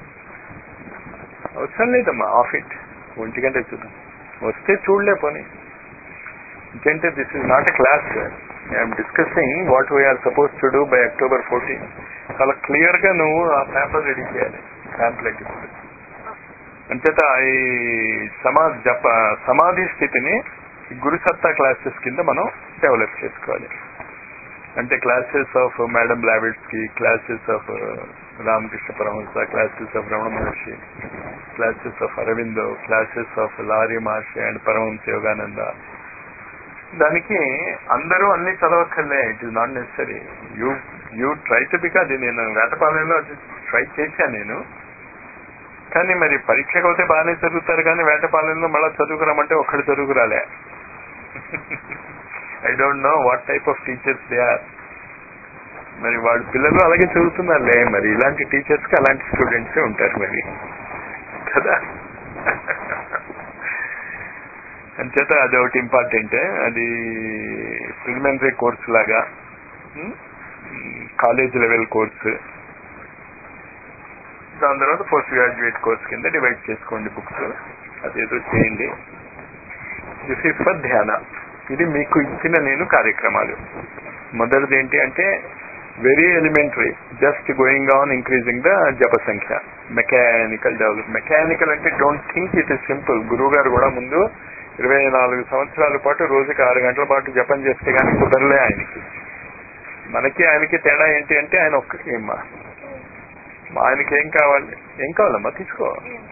Speaker 1: అవసరం లేదమ్మా ఆఫ్ ఇట్ ఒంటి గంట చూద్దాం వస్తే చూడలే పోనీ ఇంకంటే this is not a class I'm discussing what we're supposed to do by October fourteen చాలా క్లియర్ గా నువ్వు ఆ పేపర్ రెడీ చేయాలి ప్యాంప్లెట్ ఇప్పుడు అంచేత ఈ సమా జప సమాధి స్థితిని ఈ గురుసత్తా క్లాసెస్ కింద మనం డెవలప్ చేసుకోవాలి అంటే క్లాసెస్ ఆఫ్ మేడం బ్లావిడ్స్ కి classes of Ramakrishna Paramahamsa classes of Ramana Maharshi classes of Aurobindo classes of లారీ మహర్షి అండ్ పరమహంస యోగానంద దానికి అందరూ అన్ని చదవక్కర్లే it is not necessary you you try to become అది నేను వేటపాలెంలో అది ట్రై చేశాను నేను కానీ మరి పరీక్షకు అయితే బాగానే చదువుతారు కానీ వేటపాలెంలో మళ్ళీ చదువుకురామంటే ఒక్కడు చదువుకురాలే I don't know what type of teachers they are మరి వాడు పిల్లలు అలాగే చదువుతున్నారులే మరి ఇలాంటి టీచర్స్ కి అలాంటి స్టూడెంట్స్ ఉంటారు మరి కదా అంచేత అది ఒకటి ఇంపార్టెంట్ అది ప్రిలిమినరీ కోర్స్ లాగా కాలేజ్ లెవెల్ కోర్సు దాని తర్వాత పోస్ట్ గ్రాడ్యుయేట్ కోర్స్ కింద డివైడ్ చేసుకోండి బుక్స్ అదేదో చేయండి దిస్ ఇస్ ఫర్ ధ్యాన ఇది మీకు ఇచ్చిన నేను కార్యక్రమాలు మొదటిది ఏంటి అంటే very elementary just going on increasing the జప సంఖ్య మెకానికల్ డెవలప్ మెకానికల్ అంటే don't think it is simple గురువు గారు కూడా ముందు ఇరవై నాలుగు సంవత్సరాల పాటు రోజుకి ఆరు గంటల పాటు జపం చేస్తే కానీ కుదరలే ఆయనకి మనకి ఆయనకి తేడా ఏంటి అంటే ఆయన ఒక్కకి అమ్మా మా ఆయనకి ఏం కావాలి ఏం కావాలమ్మా తీసుకో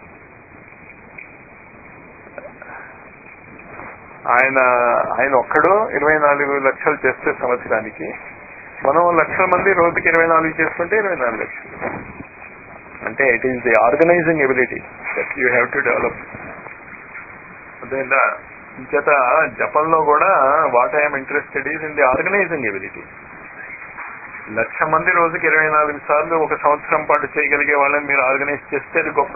Speaker 1: ఆయన ఆయన ఒక్కడు ఇరవై నాలుగు లక్షలు చేస్తే సంవత్సరానికి మనం లక్షల మంది రోజుకి ఇరవై నాలుగు చేసుకుంటే ఇరవై నాలుగు లక్షలు అంటే it is the organizing ability that you have to develop అదేందా ఇంచేత జపంలో కూడా what I'm interested is in the organizing ability lakh మంది రోజుకి ఇరవై నాలుగు సార్లు ఒక సంవత్సరం పాటు చేయగలిగే వాళ్ళని మీరు ఆర్గనైజ్ చేస్తే అది గొప్ప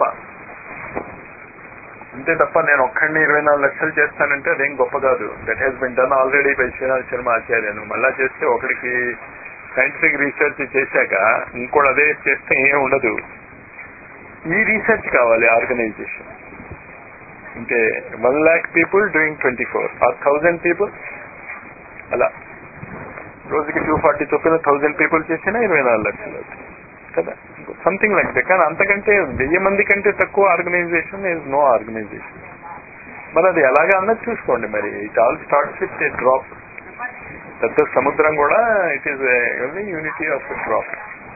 Speaker 1: అంతే తప్ప నేను ఒక్కడిని ఇరవై నాలుగు లక్షలు చేస్తానంటే అదేం గొప్ప కాదు that he's been done already by Srinath Sharma ఆచార్యను మళ్ళా చేస్తే ఒకడికి సైంటిఫిక్ రీసెర్చ్ చేశాక ఇంకోటి అదే చేస్తే ఏం ఉండదు ఈ రీసెర్చ్ కావాలి ఆర్గనైజేషన్ అంటే one lakh people doing twenty four or thousand people అలా రోజుకి టూ ఫార్టీ చొప్పున థౌజండ్ పీపుల్ చేసినా ఇరవై నాలుగు లక్షలు అవుతుంది కదా సంథింగ్ లైక్ దట్ కానీ అంతకంటే వెయ్యి మంది కంటే తక్కువ ఆర్గనైజేషన్ ఇస్ నో ఆర్గనైజేషన్ మరి అది ఎలాగా అన్నది చూసుకోండి మరి it all starts with a drop పెద్ద సముద్రం కూడా it is only unity of drop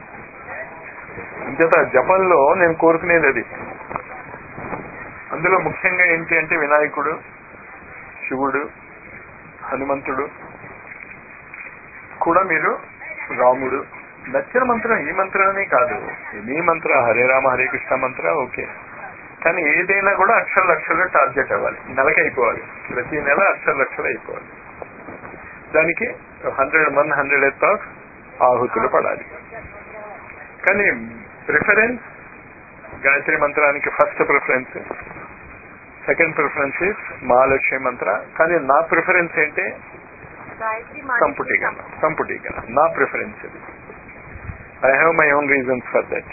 Speaker 1: ఇంచేత జపంలో నేను కోరుకునేది అది అందులో ముఖ్యంగా ఏంటి అంటే వినాయకుడు శివుడు హనుమంతుడు కూడా మీరు రాముడు నచ్చిన మంత్రం ఈ మంత్రమే కాదు ఎనీ మంత్ర హరే రామ హరే కృష్ణ మంత్ర ఓకే కానీ ఏదైనా కూడా అక్షర లక్షలు టార్గెట్ అవ్వాలి నెలకి అయిపోవాలి ప్రతి నెల అక్షర లక్షలు అయిపోవాలి దానికి hundred one hundredth of ఆహుతులు పడాలి కానీ ప్రిఫరెన్స్ గాయత్రి మంత్రానికి first preference second preference is Mahalakshmi mantra కానీ నా ప్రిఫరెన్స్ ఏంటి
Speaker 2: గాయత్రి
Speaker 1: సంపుటీకరణ సంపుటీకరణ నా ప్రిఫరెన్స్ ఇది I have my own reasons for that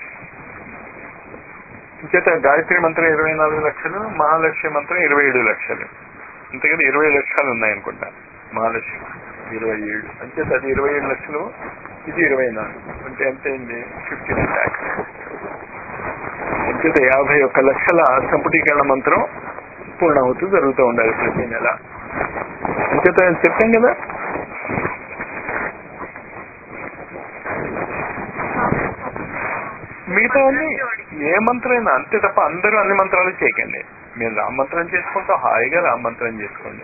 Speaker 1: ఇంచేత గాయత్రి మంత్రం ఇరవై నాలుగు లక్షలు మహాలక్ష్మి మంత్రం ఇరవై ఏడు లక్షలు అంతే కదా ఇరవై లక్షలు ఉన్నాయనుకుంటా మహాలక్ష్మి ఇరవై ఏడు అంచేత అది ఇరవై ఏడు లక్షలు ఇది ఇరవై నాలుగు అంటే ఎంత అయింది ఫిఫ్టీ ల్యాక్స్ అంచేత యాభై ఒక్క లక్షల సంపుటీకరణ మంత్రం పూర్ణాహుతి జరుగుతూ ఉండాలి ప్రతి నెల అంచేత చెప్పాం కదా మిగతా అన్ని ఏ మంత్రైనా అంతే తప్ప అందరూ అన్ని మంత్రాలు చేయకండి మీరు రామ మంత్రం చేసుకుంటూ హాయిగా రామ మంత్రం చేసుకోండి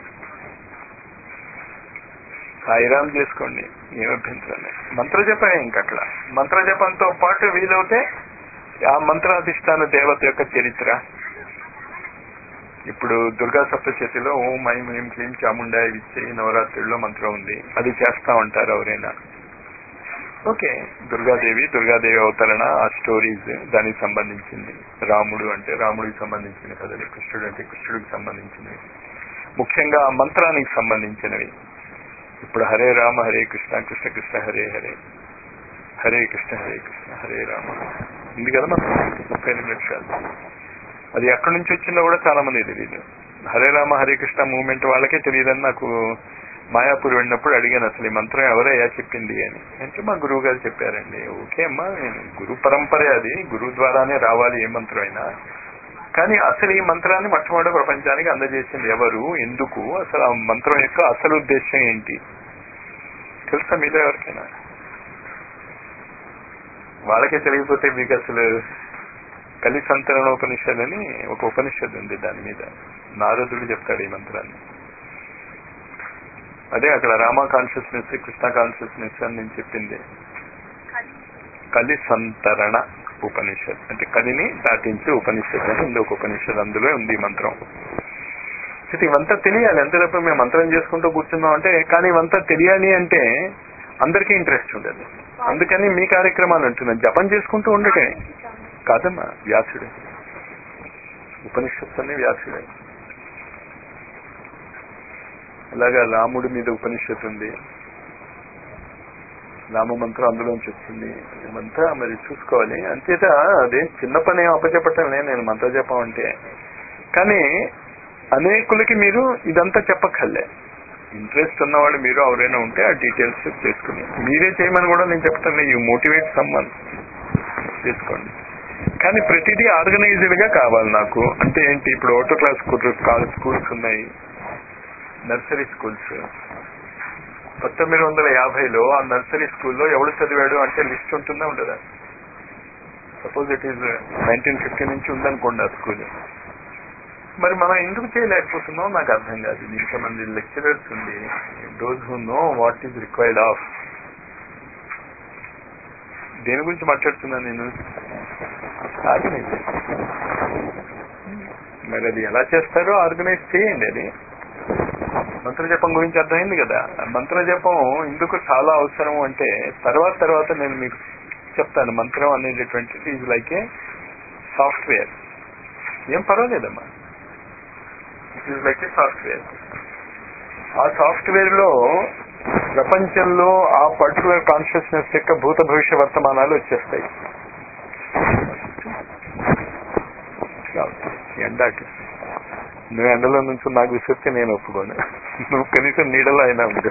Speaker 1: సాయిరామ్ చేసుకోండి ఏం అభ్యంతరం లేదు మంత్ర జపమే ఇంకట్ల మంత్ర జపంతో పాటు వీలవుతే ఆ మంత్రాధిష్టాన దేవత యొక్క చరిత్ర ఇప్పుడు దుర్గా సప్తశతిలో ఓం ఐం ఐం క్లీం చాముండాయ విచ్చే నవరాత్రుల్లో మంత్రం ఉంది అది చేస్తా ఉంటారు ఎవరైనా ఓకే దుర్గాదేవి దుర్గాదేవి అవతరణ ఆ స్టోరీస్ దానికి సంబంధించింది రాముడు అంటే రాముడికి సంబంధించిన కథలు కృష్ణుడు అంటే కృష్ణుడికి సంబంధించినవి ముఖ్యంగా ఆ మంత్రానికి సంబంధించినవి ఇప్పుడు హరే రామ హరే కృష్ణ కృష్ణ కృష్ణ హరే హరే హరే కృష్ణ హరే కృష్ణ హరే రామ ఉంది కదా మంత్రం ముప్పై ఎనిమిది నిమిషాలు అది ఎక్కడి నుంచి వచ్చిందో కూడా చాలా మంది తెలియదు హరే రామ హరే కృష్ణ మూవ్మెంట్ వాళ్ళకే తెలియదని నాకు మాయాపూర్ వెళ్ళినప్పుడు అడిగాను అసలు ఈ మంత్రం ఎవరయ్యా చెప్పింది అని అంటే మా గురువు గారు చెప్పారండి ఓకే అమ్మా నేను గురు పరంపరే అది గురువు ద్వారానే రావాలి ఏ మంత్రం అయినా కానీ అసలు ఈ మంత్రాన్ని మొట్టమొదటి ప్రపంచానికి అందజేసింది ఎవరు ఎందుకు అసలు ఆ మంత్రం యొక్క అసలు ఉద్దేశం ఏంటి తెలుసా మీలో ఎవరికైనా వాళ్ళకే తెలియకపోతే మీకు అసలు కలి సంతరణోపనిషద్ అని ఒక ఉపనిషత్తు ఉంది దాని మీద నారదుడు చెప్తాడు ఈ మంత్రాన్ని అదే అక్కడ రామ కాన్షియస్నెస్ కృష్ణ కాన్షియస్నెస్ అని నేను చెప్పింది కలి సంతరణ ఉపనిషత్ అంటే కలిని దాటించే ఉపనిషత్ అని ఉంది ఒక ఉపనిషత్ అందులో ఉంది ఈ మంత్రం అయితే ఇవంతా తెలియాలి అంతే తప్ప మేము మంత్రం చేసుకుంటూ కూర్చున్నాం అంటే కానీ ఇవంతా తెలియాలి అంటే అందరికీ ఇంట్రెస్ట్ ఉండదు అందుకని మీ కార్యక్రమాలు అంటున్నాను జపం చేసుకుంటూ ఉండటే కాదమ్మా వ్యాసుడే ఉపనిషత్తు అనే వ్యాసుడే అలాగా రాముడి మీద ఉపనిషత్తు ఉంది రామ మంత్రం అందులోంచి వచ్చింది ఇవంతా మరి చూసుకోవాలి అంతేత అదేం చిన్న పని అప్పచెప్పటం నేను మంత్ర జపం అంటే కానీ అనేకులకి మీరు ఇదంతా చెప్పక్కర్లే ఇంట్రెస్ట్ ఉన్నవాళ్ళు మీరు ఎవరైనా ఉంటే ఆ డీటెయిల్స్ చేసుకుని మీరే చేయమని కూడా నేను చెప్తాను యూ మోటివేట్ సమ్మన్ చేసుకోండి కానీ ప్రతిదీ ఆర్గనైజ్డ్ గా కావాలి నాకు అంటే ఏంటి ఇప్పుడు ఓటో క్లాస్ కాల్ స్కూల్స్ ఉన్నాయి నర్సరీ స్కూల్స్ పంతొమ్మిది వందల యాభైలో ఆ నర్సరీ స్కూల్లో ఎవడు చదివాడు అంటే లిస్ట్ ఉంటుందా ఉండదా suppose it is nineteen fifty నుంచి ఉందనుకోండి ఆ స్కూల్ మరి మనం ఎందుకు చేయలేకపోతున్నాం నాకు అర్థం కాదు ఇంతమంది లెక్చరర్స్ ఉంది those who know what is required of దేని గురించి మాట్లాడుతున్నాను నేను ఆర్గనైజ్ మరి అది ఎలా చేస్తారో ఆర్గనైజ్ చేయండి అది మంత్ర జపం గురించి అర్థమైంది కదా మంత్ర జపం ఎందుకు చాలా అవసరం అంటే తర్వాత తర్వాత నేను మీకు చెప్తాను మంత్రం అనేటటువంటిది ఈజ్ లైక్ ఏ సాఫ్ట్వేర్ ఏం పర్వాలేదమ్మా it is like a software ఆ సాఫ్ట్వేర్ లో ప్రపంచంలో ఆ పర్టికులర్ కాన్షియస్నెస్ యొక్క భూత భవిష్య వర్తమానాలు వచ్చేస్తాయి ఎండాకి నువ్వు ఎండలో నుంచి నాకు విసిరితే నేను ఒప్పుకోను నువ్వు కనీసం నీడలో అయినా ఉండు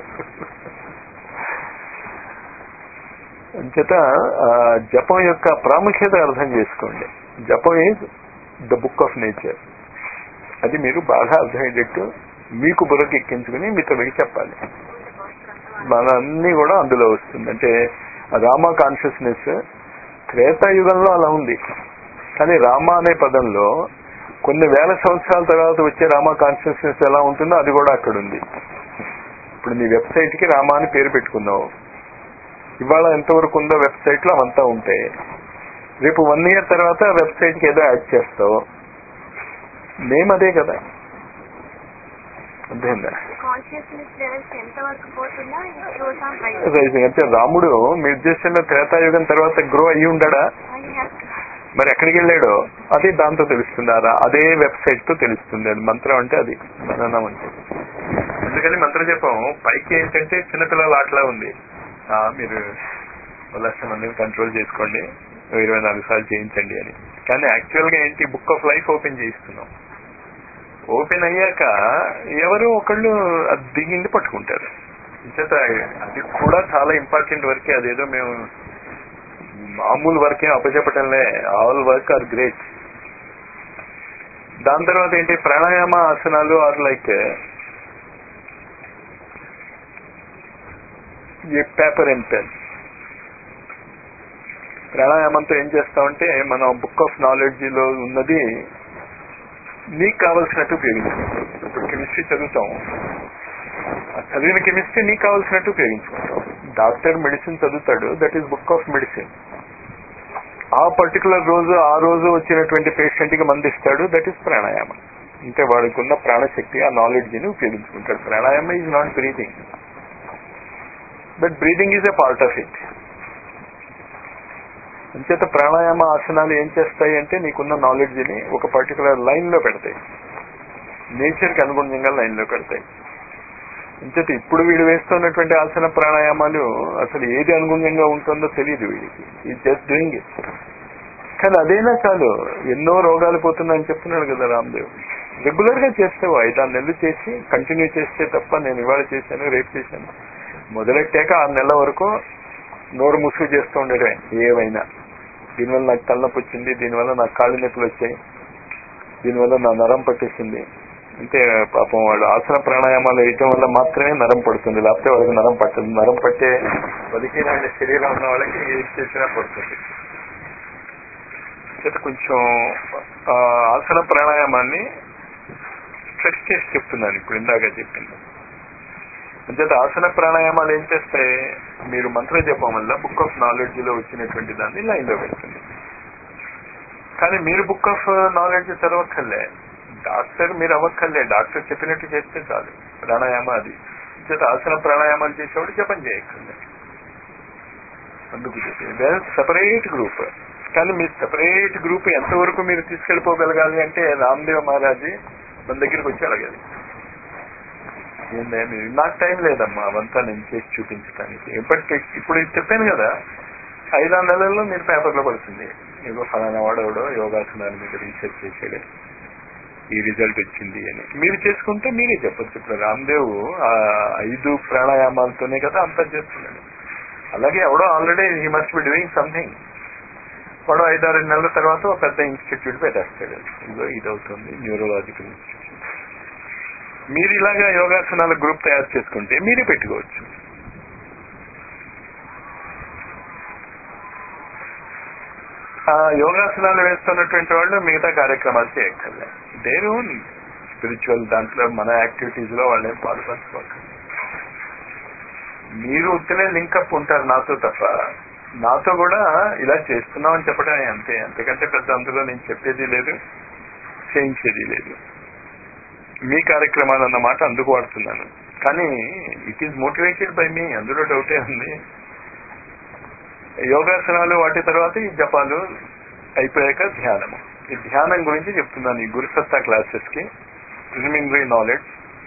Speaker 1: అంచేత జపం యొక్క ప్రాముఖ్యత అర్థం చేసుకోండి జపం is the book of nature అది మీరు బాగా అర్థమయ్యేటట్టు మీకు బుర్రకి ఎక్కించుకుని మిత్రులకి చెప్పాలి మన అన్ని కూడా అందులో వస్తుంది అంటే రామ కాన్షియస్నెస్ త్రేతాయుగంలో అలా ఉంది కానీ రామ అనే పదంలో కొన్ని వేల సంవత్సరాల తర్వాత వచ్చే రామ కాన్షియస్నెస్ ఎలా ఉంటుందో అది కూడా అక్కడ ఉంది ఇప్పుడు నీ వెబ్సైట్ కి రామ అని పేరు పెట్టుకున్నావు ఇవాళ ఎంతవరకు ఉందో వెబ్సైట్ లో అవంతా ఉంటాయి రేపు వన్ ఇయర్ తర్వాత వెబ్సైట్ కి ఏదో యాడ్ చేస్తావు నేమ్ అదే కదా అర్థమైందా
Speaker 2: కాన్షియస్నెస్ లెవెల్స్ ఎంత వరకు పోతుందా it goes on right
Speaker 1: rising అంటే రాముడు మీ ఉద్దేశంలో త్రేతాయుగం తర్వాత గ్రో అయ్యి ఉండడా
Speaker 2: ఐ హ్యావ్
Speaker 1: మరి ఎక్కడికి వెళ్ళాడో అది దాంతో తెలుస్తుంది అదా అదే వెబ్సైట్ తో తెలుస్తుంది అది మంత్రం అంటే అది మననం అంటే అందుకని మంత్రం చెప్పం పైకి ఏంటంటే చిన్నపిల్లల ఆటలా ఉంది ఆ, మీరు ఒక లక్ష మందిని కంట్రోల్ చేసుకోండి ఓ ఇరవై నాలుగు సార్లు చేయించండి అని కానీ యాక్చువల్ గా ఏంటి బుక్ ఆఫ్ లైఫ్ ఓపెన్ చేయిస్తున్నాం ఓపెన్ అయ్యాక ఎవరు ఒకళ్ళు అది దిగింది పట్టుకుంటారు ఇంచేత అది కూడా చాలా ఇంపార్టెంట్ వర్కే అదేదో మేము మామూలు వర్క్ ఏం అప్పచెప్పటంలే ఆల్ వర్క్ ఆర్ గ్రేట్ దాని తర్వాత ఏంటి ప్రాణాయామ ఆసనాలు are like a paper and pen ప్రాణాయామంతో ఏం చేస్తామంటే మనం బుక్ ఆఫ్ నాలెడ్జ్ లో ఉన్నది నీకు కావలసినట్టు ఉపయోగించుకుంటాం ఇప్పుడు కెమిస్ట్రీ చదువుతాం ఆ చదివిన కెమిస్ట్రీ నీకు కావలసినట్టు ఉపయోగించుకుంటాం డాక్టర్ మెడిసిన్ చదువుతాడు that is book of medicine ఆ పర్టికులర్ రోజు ఆ రోజు వచ్చినటువంటి పేషెంట్ కి మందిస్తాడు దట్ ఈస్ ప్రాణాయామ అంటే వాడికి ఉన్న ప్రాణశక్తి ఆ నాలెడ్జ్ ని ఉపయోగించుకుంటాడు pranayama is not breathing but breathing is a part of it అంచేత ప్రాణాయామ ఆసనాలు ఏం చేస్తాయి అంటే నీకున్న నాలెడ్జ్ ని ఒక పర్టికులర్ లైన్ లో పెడతాయి నేచర్ కి అనుగుణంగా లైన్ లో పెడతాయి అంచేత ఇప్పుడు వీడు వేస్తున్నటువంటి ఆసన ప్రాణాయామాలు అసలు ఏది అనుగుణంగా ఉంటుందో తెలియదు వీడికి ఈ జస్ట్ డూయింగ్ ఇట్ కానీ అదైనా చాలు ఎన్నో రోగాలు పోతున్నాయని చెప్తున్నాడు కదా రామ్దేవ్ రెగ్యులర్ గా చేస్తావు ఐదారు నెలలు చేసి కంటిన్యూ చేస్తే తప్ప నేను ఇవాళ చేశాను రేపు చేశాను మొదలెట్టాక ఆరు నెలల వరకు నోరు ముసుగు చేస్తూ ఉండడమే ఏవైనా దీనివల్ల నాకు తలనొప్పి వచ్చింది దీనివల్ల నాకు కాళ్ళు నొప్పులు వచ్చాయి దీనివల్ల నా నరం పట్టేసింది అంటే పాపం వాళ్ళు ఆసన ప్రాణాయామాలు వేయటం వల్ల మాత్రమే నరం పడుతుంది లేకపోతే వాళ్ళకి నరం పట్టదు నరం పట్టే బతికిన శరీరం ఉన్న వాళ్ళకి ఏది చేసినా పడుతుంది చేత కొంచెం ఆ, ఆసన ప్రాణాయామాన్ని స్ట్రెస్ చేసి చెప్తున్నాను ఇప్పుడు ఇందాక చెప్పింది అంచేత ఆసన ప్రాణాయామాలు ఏం చేస్తాయి మీరు మంత్ర జపం వల్ల బుక్ ఆఫ్ నాలెడ్జ్ లో వచ్చినటువంటి దాన్ని లైన్ లో పెడుతుంది కానీ మీరు బుక్ ఆఫ్ నాలెడ్జ్ చదవక్కర్లే డాక్టర్ మీరు అవ్వక్కర్లే డాక్టర్ చెప్పినట్టు చేస్తే చాలు ప్రాణాయామ అది అంచేత ఆసన ప్రాణాయామాలు చేసేవాడు జపం చేయక్కర్లే అందుకు సెపరేట్ గ్రూప్ కానీ మీ సెపరేట్ గ్రూప్ ఎంతవరకు మీరు తీసుకెళ్లిపోగలగాలి అంటే రామ్దేవ్ మహారాజ్ మన దగ్గరికి వచ్చి అడగాలి ఏంటంటే నాకు టైం లేదమ్మా అవంతా నేను చేసి చూపించడానికి ఇప్పటికి ఇప్పుడు ఇది చెప్పాను కదా ఐదారు నెలల్లో మీరు పేపర్లో పడుతుంది ఏదో ఫలానా వాడెవడో యోగాసనాల మీద రీసెర్చ్ చేసాడు ఈ రిజల్ట్ వచ్చింది అని మీరు చేసుకుంటే మీరే చెప్పొచ్చు ఇప్పుడు రామ్దేవ్ ఆ ఐదు ప్రాణాయామాలతోనే కదా అంతా చేస్తున్నాడు అలాగే ఎవడో already he must be doing something వాడు ఐదారు నెలల తర్వాత ఒక పెద్ద ఇన్స్టిట్యూట్ పెట్టేస్తాడు ఇదో ఇది అవుతుంది న్యూరోలాజికల్ ఇన్స్టిట్యూట్ మీరు ఇలాగా యోగాసనాల గ్రూప్ తయారు చేసుకుంటే మీరే పెట్టుకోవచ్చు ఆ యోగాసనాలు వేస్తున్నటువంటి వాళ్ళు మిగతా కార్యక్రమాలు చేయక్కర్లే దేర్ ఓన్ స్పిరిచువల్ దాంట్లో మన యాక్టివిటీస్ లో వాళ్ళేం పాల్పంచుకోవాలి మీరు ఉత్తనే లింకప్ ఉంటారు నాతో తప్ప నాతో కూడా ఇలా చేస్తున్నాం అని చెప్పడమే అంతే అంతకంటే పెద్ద అందులో నేను చెప్పేది లేదు చేయించేది లేదు మీ కార్యక్రమాలు అన్న మాట అందుకు వాడుతున్నాను కానీ it is motivated by me అందులో డౌటే ఉంది యోగాసనాలు వాటి తర్వాత ఈ జపాలు అయిపోయాక ధ్యానము ఈ ధ్యానం గురించి చెప్తున్నాను ఈ గురుసత్తా క్లాసెస్ కి ప్రిలిమినరీ నాలెడ్జ్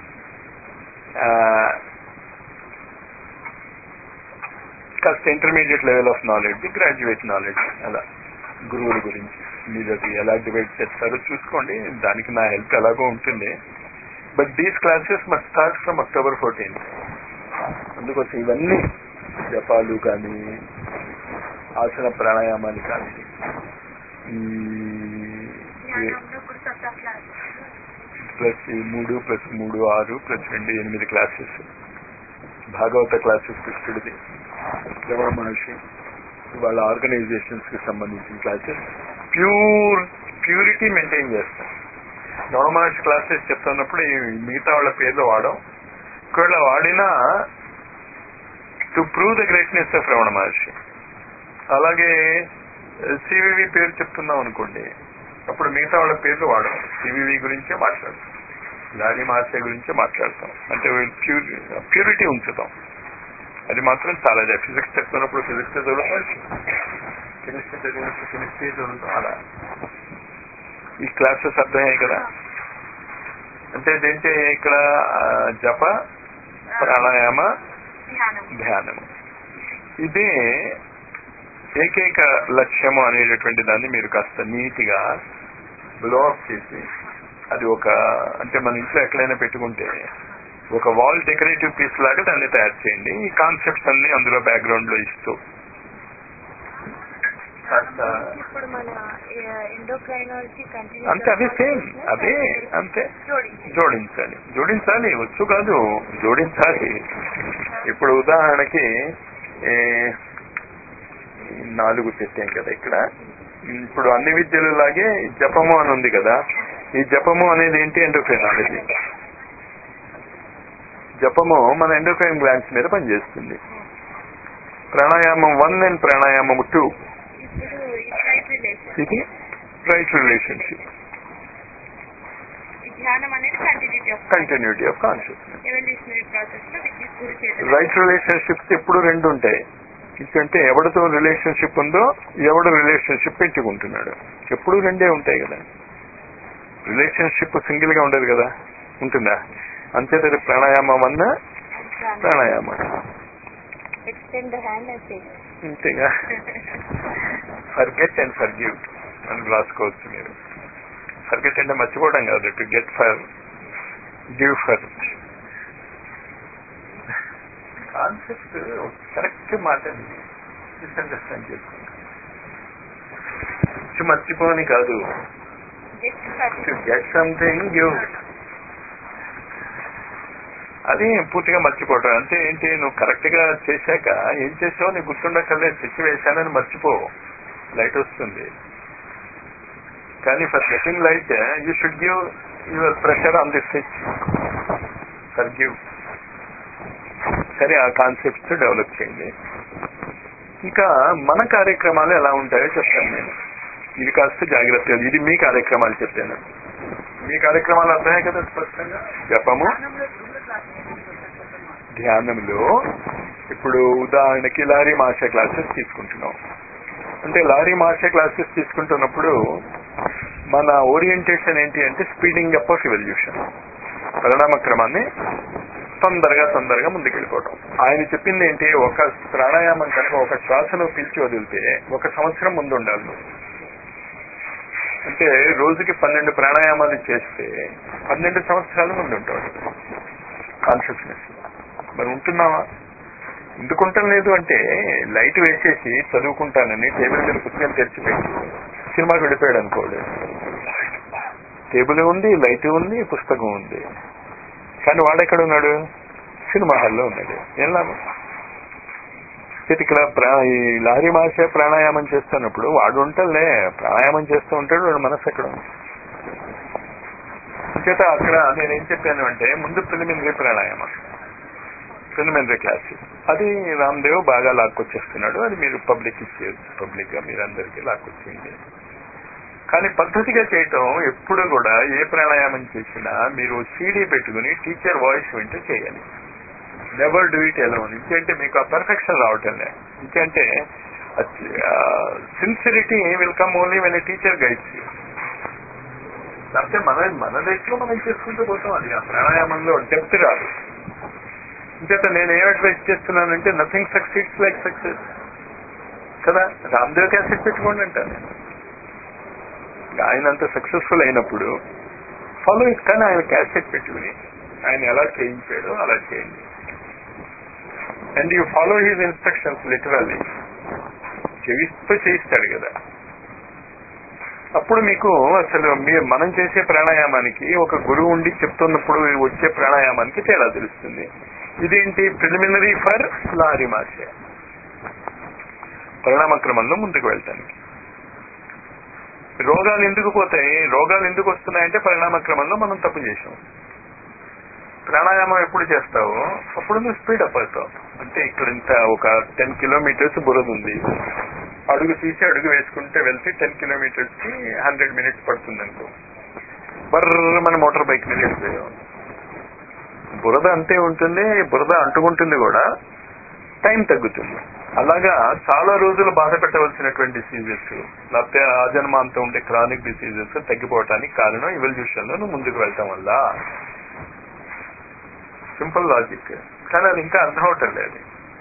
Speaker 1: కాస్త intermediate level of knowledge graduate knowledge అలా గురువుల గురించి మీరు అది ఎలా డివైడ్ చేస్తారో చూసుకోండి దానికి నా హెల్ప్ ఎలాగో ఉంటుంది but these classes must start from October fourteen అందుకోసం ఇవన్నీ జపాలు కానీ ఆసన ప్రాణాయామాలు కానీ ఈ
Speaker 2: ధ్యానంలో గురుసత్తా క్లాస్
Speaker 1: ప్లస్ ఈ మూడు ప్లస్ మూడు ఆరు ప్లస్ రెండు ఎనిమిది క్లాసెస్ భాగవత క్లాసెస్ కృష్ణుడిది రమణ మహర్షి వాళ్ళ ఆర్గనైజేషన్స్ కి సంబంధించిన క్లాసెస్ ప్యూర్ ప్యూరిటీ మెయింటైన్ చేస్తాం రమణ మహర్షి క్లాసెస్ చెప్తున్నప్పుడు ఈ మిగతా వాళ్ళ పేర్లు వాడడం ఒకవేళ వాడినా to prove the greatness of Ramana Maharshi అలాగే సివివి పేరు చెప్తున్నాం అనుకోండి అప్పుడు మిగతా వాళ్ళ పేర్లు వాడడం సివివి గురించే మాట్లాడతాం లారీ మహర్షి గురించే మాట్లాడతాం అంటే ప్యూర్ ప్యూరిటీ ఉంచుతాం అది మాత్రం చాలా ఫిజిక్స్ చెప్తున్నప్పుడు ఫిజిక్స్ చదువుతాం కెమిస్ట్రీ చదివినప్పుడు కెమిస్ట్రీ చదువుతాం అలా ఈ క్లాసెస్ అర్థమయ్యాయి కదా అంటే ఇదేంటి ఇక్కడ ఆ, జప ప్రాణాయామ
Speaker 2: ధ్యానం
Speaker 1: ధ్యానము ఇదే ఏకైక లక్ష్యము అనేటటువంటి దాన్ని మీరు కాస్త నీట్గా బ్లో అప్ చేసి అది ఒక అంటే మన ఇంట్లో ఎక్కడైనా పెట్టుకుంటే ఒక వాల్ డెకరేటివ్ పీస్ లాగా దాన్ని తయారు చేయండి ఈ కాన్సెప్ట్స్ అన్ని అందులో బ్యాక్గ్రౌండ్ లో ఇస్తూ కాస్త
Speaker 2: ఇప్పుడు మన ఎండోక్రైనాలజీ కంటిన్యూ
Speaker 1: అంతే అదే సేమ్ అదే అంతే
Speaker 2: జోడించి
Speaker 1: జోడించాలి జోడించాలి వచ్చు కాదు జోడించాలి ఇప్పుడు ఉదాహరణకి ఏ, ఈ నాలుగు పెట్టాం కదా ఇక్కడ ఇప్పుడు అన్ని విద్యలు లాగే ఈ జపము అని ఉంది కదా ఈ జపము అనేది ఏంటి ఎండోక్రైనాలజీ జపము మన ఎండోక్రైన్ గ్లాండ్స్ మీద పనిచేస్తుంది ప్రాణాయామం వన్ అండ్ ప్రాణాయామం టూ
Speaker 2: ఇప్పుడు ఈ ఫ్లైట్ రిలేషన్
Speaker 1: ఇది రైట్ రిలేషన్షిప్
Speaker 2: ఈ ధ్యానం అనేది continuity of
Speaker 1: continuity of consciousness
Speaker 2: evolutionary process లో విత్ గురు చేత
Speaker 1: రైట్ రిలేషన్షిప్స్ ఎప్పుడు రెండు ఉంటాయి ఎందుకంటే ఎవరితో రిలేషన్షిప్ ఉందో ఎవడు రిలేషన్షిప్ పెంచుకుంటున్నాడు ఎప్పుడు రెండే ఉంటాయి కదా రిలేషన్షిప్ సింగిల్ గా ఉండదు కదా ఉంటుందా అంతేత ప్రాణాయామం అన్నా ప్రాణాయామం
Speaker 2: extend the hand and take
Speaker 1: అంతేగా ఫర్గెట్ అండ్ ఫర్గివ్ అని రాసుకోవచ్చు మీరు ఫర్గెట్ అంటే మర్చిపోవడం కాదు to get for give for concept correct మాట మిస్అండర్స్టాండ్ చేసుకుంటాం మర్చిపోని కాదు
Speaker 2: get for
Speaker 1: to get something give అది పూర్తిగా మర్చిపోవటం అంటే ఏంటి నువ్వు కరెక్ట్ గా చేశాక ఏం చేసావు నీకు గుర్తుండక్కర్లేదు స్విచ్ వేశానని మర్చిపో లైట్ వస్తుంది కానీ for getting light you should give your pressure on the switch for give సరే ఆ కాన్సెప్ట్స్ డెవలప్ చేయండి ఇంకా మన కార్యక్రమాలు ఎలా ఉంటాయో చెప్తాను నేను ఇది కాస్త జాగ్రత్తగా ఇది మీ కార్యక్రమాలు చెప్పాను మీ కార్యక్రమాలు అర్థమయ్యాయి కదా స్పష్టంగా జపము ధ్యానంలో ఇప్పుడు ఉదాహరణకి లారీ మాస్టర్ క్లాసెస్ తీసుకుంటున్నాం అంటే లారీ మాస్టర్ క్లాసెస్ తీసుకుంటున్నప్పుడు మన ఓరియంటేషన్ ఏంటి అంటే స్పీడింగ్ అప్ ఆఫ్ ఎవల్యూషన్ పరిణామ క్రమాన్ని తొందరగా తొందరగా ముందుకెళ్ళిపోవడం ఆయన చెప్పింది ఏంటి ఒక ప్రాణాయామం కనుక ఒక శ్వాసను పీల్చి వదిలితే ఒక సంవత్సరం ముందు ఉండాలి నువ్వు. అంటే రోజుకి పన్నెండు ప్రాణాయామాలు చేస్తే పన్నెండు సంవత్సరాలు ముందు ఉంటాడు కాన్షియస్నెస్ మరి ఉంటున్నావా ఎందుకుంటం లేదు అంటే లైట్ వేసేసి చదువుకుంటానని టేబుల్ మీద పుస్తకం తెరిచిపెట్టి సినిమాకి వెళ్ళిపోయాడు అనుకోడు టేబుల్ ఉంది లైట్ ఉంది పుస్తకం ఉంది కానీ వాడెక్కడ ఉన్నాడు సినిమా హాల్లో ఉన్నాడు ఏం లాభం అయితే ఇక్కడ ప్రా- ఈ లారీ మాసే ప్రాణాయామం చేస్తున్నప్పుడు వాడు ఉంటాడులే ప్రాణాయామం చేస్తూ ఉంటాడు వాడు మనసు ఎక్కడ ఉంది చేత అక్కడ నేనేం చెప్పాను అంటే ముందు ప్రిలిమినరీ ప్రాణాయామం ప్రిలిమినరీ క్లాస్ అది రామ్దేవ్ బాగా లాక్కొచ్చేస్తున్నాడు అది మీరు పబ్లిక్ ఇచ్చేది పబ్లిక్ గా మీరందరికీ లాక్కొచ్చేయండి కానీ పద్ధతిగా చేయటం ఎప్పుడు కూడా ఏ ప్రాణాయామం చేసినా మీరు సీడీ పెట్టుకుని టీచర్ వాయిస్ వింటూ చేయాలి నెవర్ డూ ఇట్ ఎలోన్ ఇంకంటే మీకు ఆ పర్ఫెక్షన్ రావటం లే ఇంకంటే sincerity will come only when teacher guides you లేకపోతే మన మన దశలో మనం చేసుకుంటూ పోతాం అది ఆ ప్రాణాయామంలో డెప్త్ రాదు ఇంకేత నేను ఏం అడ్వైస్ చేస్తున్నానంటే నథింగ్ సక్సీడ్స్ లైక్ సక్సెస్ కదా రామ్దేవ్ క్యాసెట్ పెట్టుకోండి అంటాను నేను. ఆయన అంత సక్సెస్ఫుల్ అయినప్పుడు ఫాలో ఇట్ కానీ ఆయన క్యాసెట్ పెట్టుకుని ఆయన ఎలా చేయించాడో అలా చేయండి and you follow his instructions literally చెవిస్తూ చేయిస్తాడు కదా అప్పుడు మీకు అసలు మీ మనం చేసే ప్రాణాయామానికి ఒక గురువు ఉండి చెప్తున్నప్పుడు వచ్చే ప్రాణాయామానికి తేడా తెలుస్తుంది ఇదేంటి ప్రిలిమినరీ ఫర్ లారీ మాసే పరిణామ క్రమంలో ముందుకు వెళ్తానికి రోగాలు ఎందుకు పోతాయి రోగాలు ఎందుకు వస్తున్నాయంటే పరిణామ క్రమంలో మనం తప్పు చేసాం ప్రాణాయామం ఎప్పుడు చేస్తావో అప్పుడు నువ్వు స్పీడ్ అప్ అవుతావు అంటే ఇక్కడ ఇంత ఒక టెన్ కిలోమీటర్స్ బురద ఉంది అడుగు తీసి అడుగు వేసుకుంటే వెళ్తే టెన్ కిలోమీటర్స్ కి హండ్రెడ్ మినిట్స్ పడుతుంది అనుకో బర్ర మన మోటార్ బైక్ మీద వెళ్ళిపోయాం బురద అంతే ఉంటుంది బురద అంటుకుంటుంది కూడా టైం తగ్గుతుంది అలాగా చాలా రోజులు బాధ పెట్టవలసినటువంటి డిసీజెస్ లేకపోతే ఆజన్మాంతం ఉండే క్రానిక్ డిసీజెస్ తగ్గిపోవటానికి కారణం ఇవల్యూషన్ లో నువ్వు ముందుకు వెళ్ళటం వల్ల సింపుల్ లాజిక్ కానీ అది ఇంకా అర్థం అవటం లేదు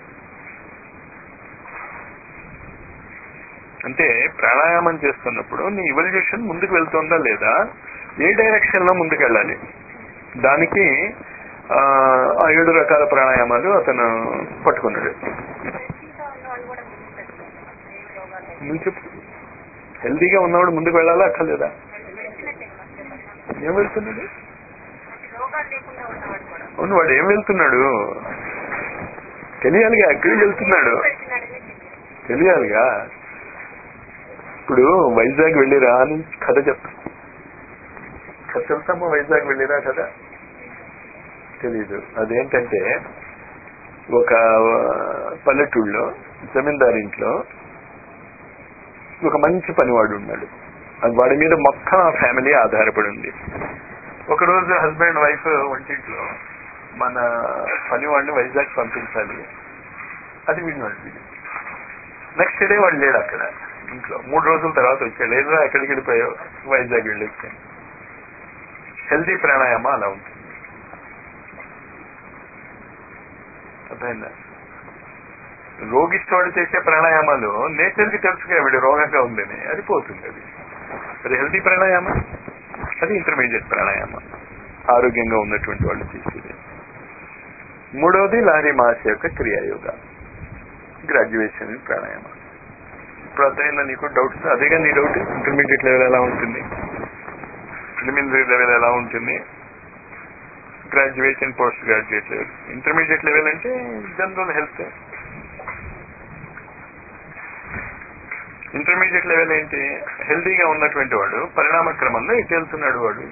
Speaker 1: అంటే ప్రాణాయామం చేస్తున్నప్పుడు నీ ఇవల్యూషన్ ముందుకు వెళ్తుందా లేదా ఏ డైరెక్షన్ లో ముందుకు వెళ్ళాలి దానికి ఆ ఆ ఏడు రకాల ప్రాణాయామాలు అతను పట్టుకున్నాడు
Speaker 2: హెల్తీగా ఉన్న వాళ్ళు కూడా ముందుకు వెళ్తారు ఏ రోగాలు లేకుండా.
Speaker 1: నువ్వు చెప్పు హెల్దీగా ఉన్నవాడు ముందుకు వెళ్ళాలా అక్కర్లేదా
Speaker 2: వెళ్తున్నట్టే మాస్టర్.
Speaker 1: ఏం వెళ్తున్నాడు
Speaker 2: రోగాలు లేకుండా ఉన్నవాడు కూడా
Speaker 1: అవును వాడు ఏం వెళ్తున్నాడు తెలియాలిగా ఎక్కడికి వెళ్తున్నాడు
Speaker 2: వెళ్తున్నాడని తెలియదు
Speaker 1: తెలియాలిగా ఇప్పుడు వైజాగ్ వెళ్ళిరా అని కథ చెప్తా కథ చెప్తామా వైజాగ్ వెళ్ళిరా కదా తెలీదు అదేంటంటే ఒక పల్లెటూళ్ళలో జమీందారి ఇంట్లో ఒక మంచి పనివాడు ఉన్నాడు అది వాడి మీద మొత్తం ఆ ఫ్యామిలీ ఆధారపడి ఉంది ఒకరోజు హస్బెండ్ వైఫ్ వంటింట్లో మన పనివాడిని వైజాగ్ పంపించాలి అది విన్నాడు వీడు నెక్స్ట్ డే వాడు లేడు అక్కడ ఇంట్లో మూడు రోజుల తర్వాత వచ్చాడు లేదా ఎక్కడికి వెళ్ళిపోయావు వైజాగ్ వెళ్ళి వచ్చాను హెల్దీ ప్రాణాయామ అలా ఉంటుంది అర్థమైందా రోగిస్తోడు చేసే ప్రాణాయామాలు నేచర్ కి తెలుసుగా వీడు రోగంగా ఉందని అది పోతుంది అది అది హెల్దీ ప్రాణాయామం అది ఇంటర్మీడియట్ ప్రాణాయామం ఆరోగ్యంగా ఉన్నటువంటి వాళ్ళు చేసేది మూడవది లారీ మాస్ యొక్క క్రియాయోగ గ్రాడ్యుయేషన్ ప్రాణాయామం ఇప్పుడు అర్థమైందా నీకు డౌట్స్ అదేగా నీ డౌట్ ఇంటర్మీడియట్ లెవెల్ ఎలా ఉంటుంది ప్రిలిమినరీ లెవెల్ ఎలా ఉంటుంది graduation post graduate level intermediate level అంటే జనరల్ హెల్త్ ఇంటర్మీడియట్ లెవెల్ ఏంటి హెల్దీగా ఉన్నటువంటి వాడు పరిణామ క్రమంలో ఇటు వెళ్తున్నాడు వాడు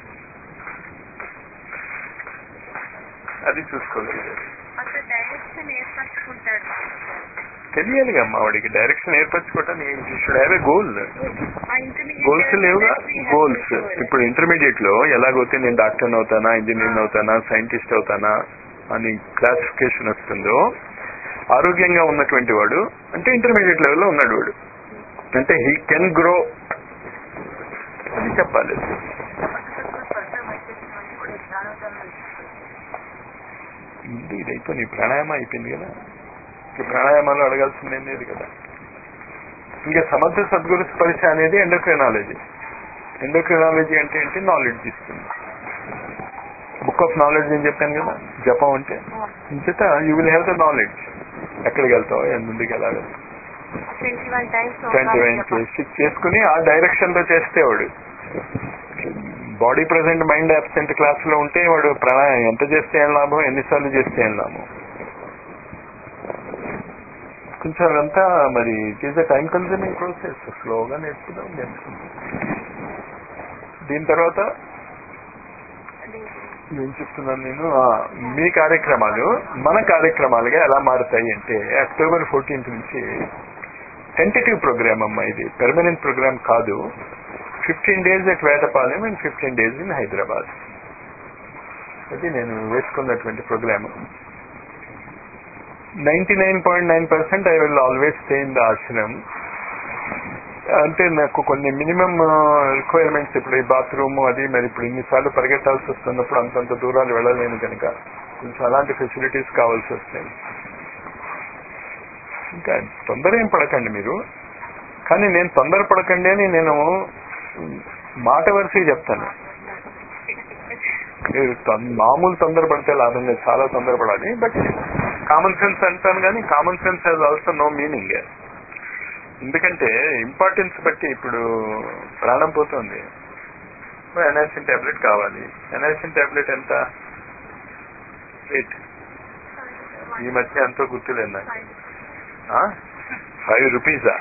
Speaker 1: అది చూసుకోగలిగాడు
Speaker 2: అసలు డైరెక్షన్ ఏర్పరచుకుంటాడు
Speaker 1: తెలియాలిగా అమ్మా వాడికి డైరెక్షన్ ఏర్పరచుకోవటానికి షుడ్ హ్యావ్ ఏ గోల్
Speaker 2: ఆ intermediate
Speaker 1: గోల్స్
Speaker 2: level
Speaker 1: లేవుగా
Speaker 2: that we have
Speaker 1: goals
Speaker 2: to go.
Speaker 1: ఇప్పుడు ఇంటర్మీడియట్ లో ఎలాగైతే నేను డాక్టర్ అవుతానా ఇంజనీర్ అవుతానా సైంటిస్ట్ అవుతానా అని క్లాసిఫికేషన్ వస్తుందో ఆరోగ్యంగా ఉన్నటువంటి వాడు అంటే ఇంటర్మీడియట్ లెవెల్లో ఉన్నాడు వాడు అంటే హీ కెన్ గ్రో అని చెప్పాలి
Speaker 2: అప్పటికప్పుడు స్వర్గం వచ్చేసిన వాళ్ళు కూడా జ్ఞానోదయం
Speaker 1: ముందు ఇది అయిపోయింది ఈ ప్రాణాయామం అయిపోయింది కదా ఈ ప్రాణాయామాలు అడగాల్సిందేం లేదు కదా ఇంకా సమర్థ సద్గురు స్పర్శ అనేది ఎండోక్రినాలజీ ఎండోక్రినాలజీ అంటే ఏంటి నాలెడ్జ్ ఇస్తుంది బుక్ ఆఫ్ నాలెడ్జ్ అని చెప్పాను కదా జపం అంటే ఇంచేత you will have the knowledge ఎక్కడికి వెళ్తావు ఎంత ముందుకు వెళ్ళాలి
Speaker 2: twenty one times
Speaker 1: twenty one చేసి చేసుకుని ఆ డైరెక్షన్ లో చేస్తే వాడు body present mind absent class లో ఉంటే వాడు ప్రాణాయామం ఎంత చేస్తే ఏం లాభం ఎన్నిసార్లు చేస్తే ఏం లాభం కొంచెం అదంతా మరి it is a time consuming process స్లోగా నేర్చుకుందాం నేర్చుకుందాం దీని తర్వాత ఏం చెప్తున్నాను నేను ఆ, మీ కార్యక్రమాలు మన కార్యక్రమాలుగా ఎలా మారుతాయి అంటే అక్టోబర్ ఫోర్టీన్త్ నుంచి టెంటేటివ్ ప్రోగ్రామ్ అమ్మా ఇది పెర్మనెంట్ ప్రోగ్రామ్ కాదు fifteen days at Vetapalem and fifteen days in Hyderabad అది నేను వేసుకున్నటువంటి program ninety nine point nine percent I will always stay in the ashram అంటే నాకు కొన్ని మినిమం రిక్వైర్మెంట్స్ ఇప్పుడు ఈ బాత్రూమ్ అది మరి ఇప్పుడు ఇన్నిసార్లు పరిగెట్టాల్సి వస్తున్నప్పుడు అంతంత దూరాలు వెళ్ళలేను కనుక కొంచెం అలాంటి ఫెసిలిటీస్ కావాల్సి వస్తాయి ఇంకా తొందర ఏం పడకండి మీరు కానీ నేను తొందర పడకండి అని నేను మాట వరుసగా చెప్తాను మీరు తొం- మామూలు తొందర పడితే లాభం లేదు చాలా తొందరపడాలి బట్ కామన్ సెన్స్ అంటాను కానీ common sense has also no meaning ఎందుకంటే ఇంపార్టెన్స్ బట్టి ఇప్పుడు ప్రాణం పోతుంది ఎనాసిన్ టాబ్లెట్ కావాలి ఎనాసిన్ టాబ్లెట్ ఎంత రేట్ ఈ మధ్య ఎంతో గుర్తులేదు నాకు ఫైవ్ రూపీసా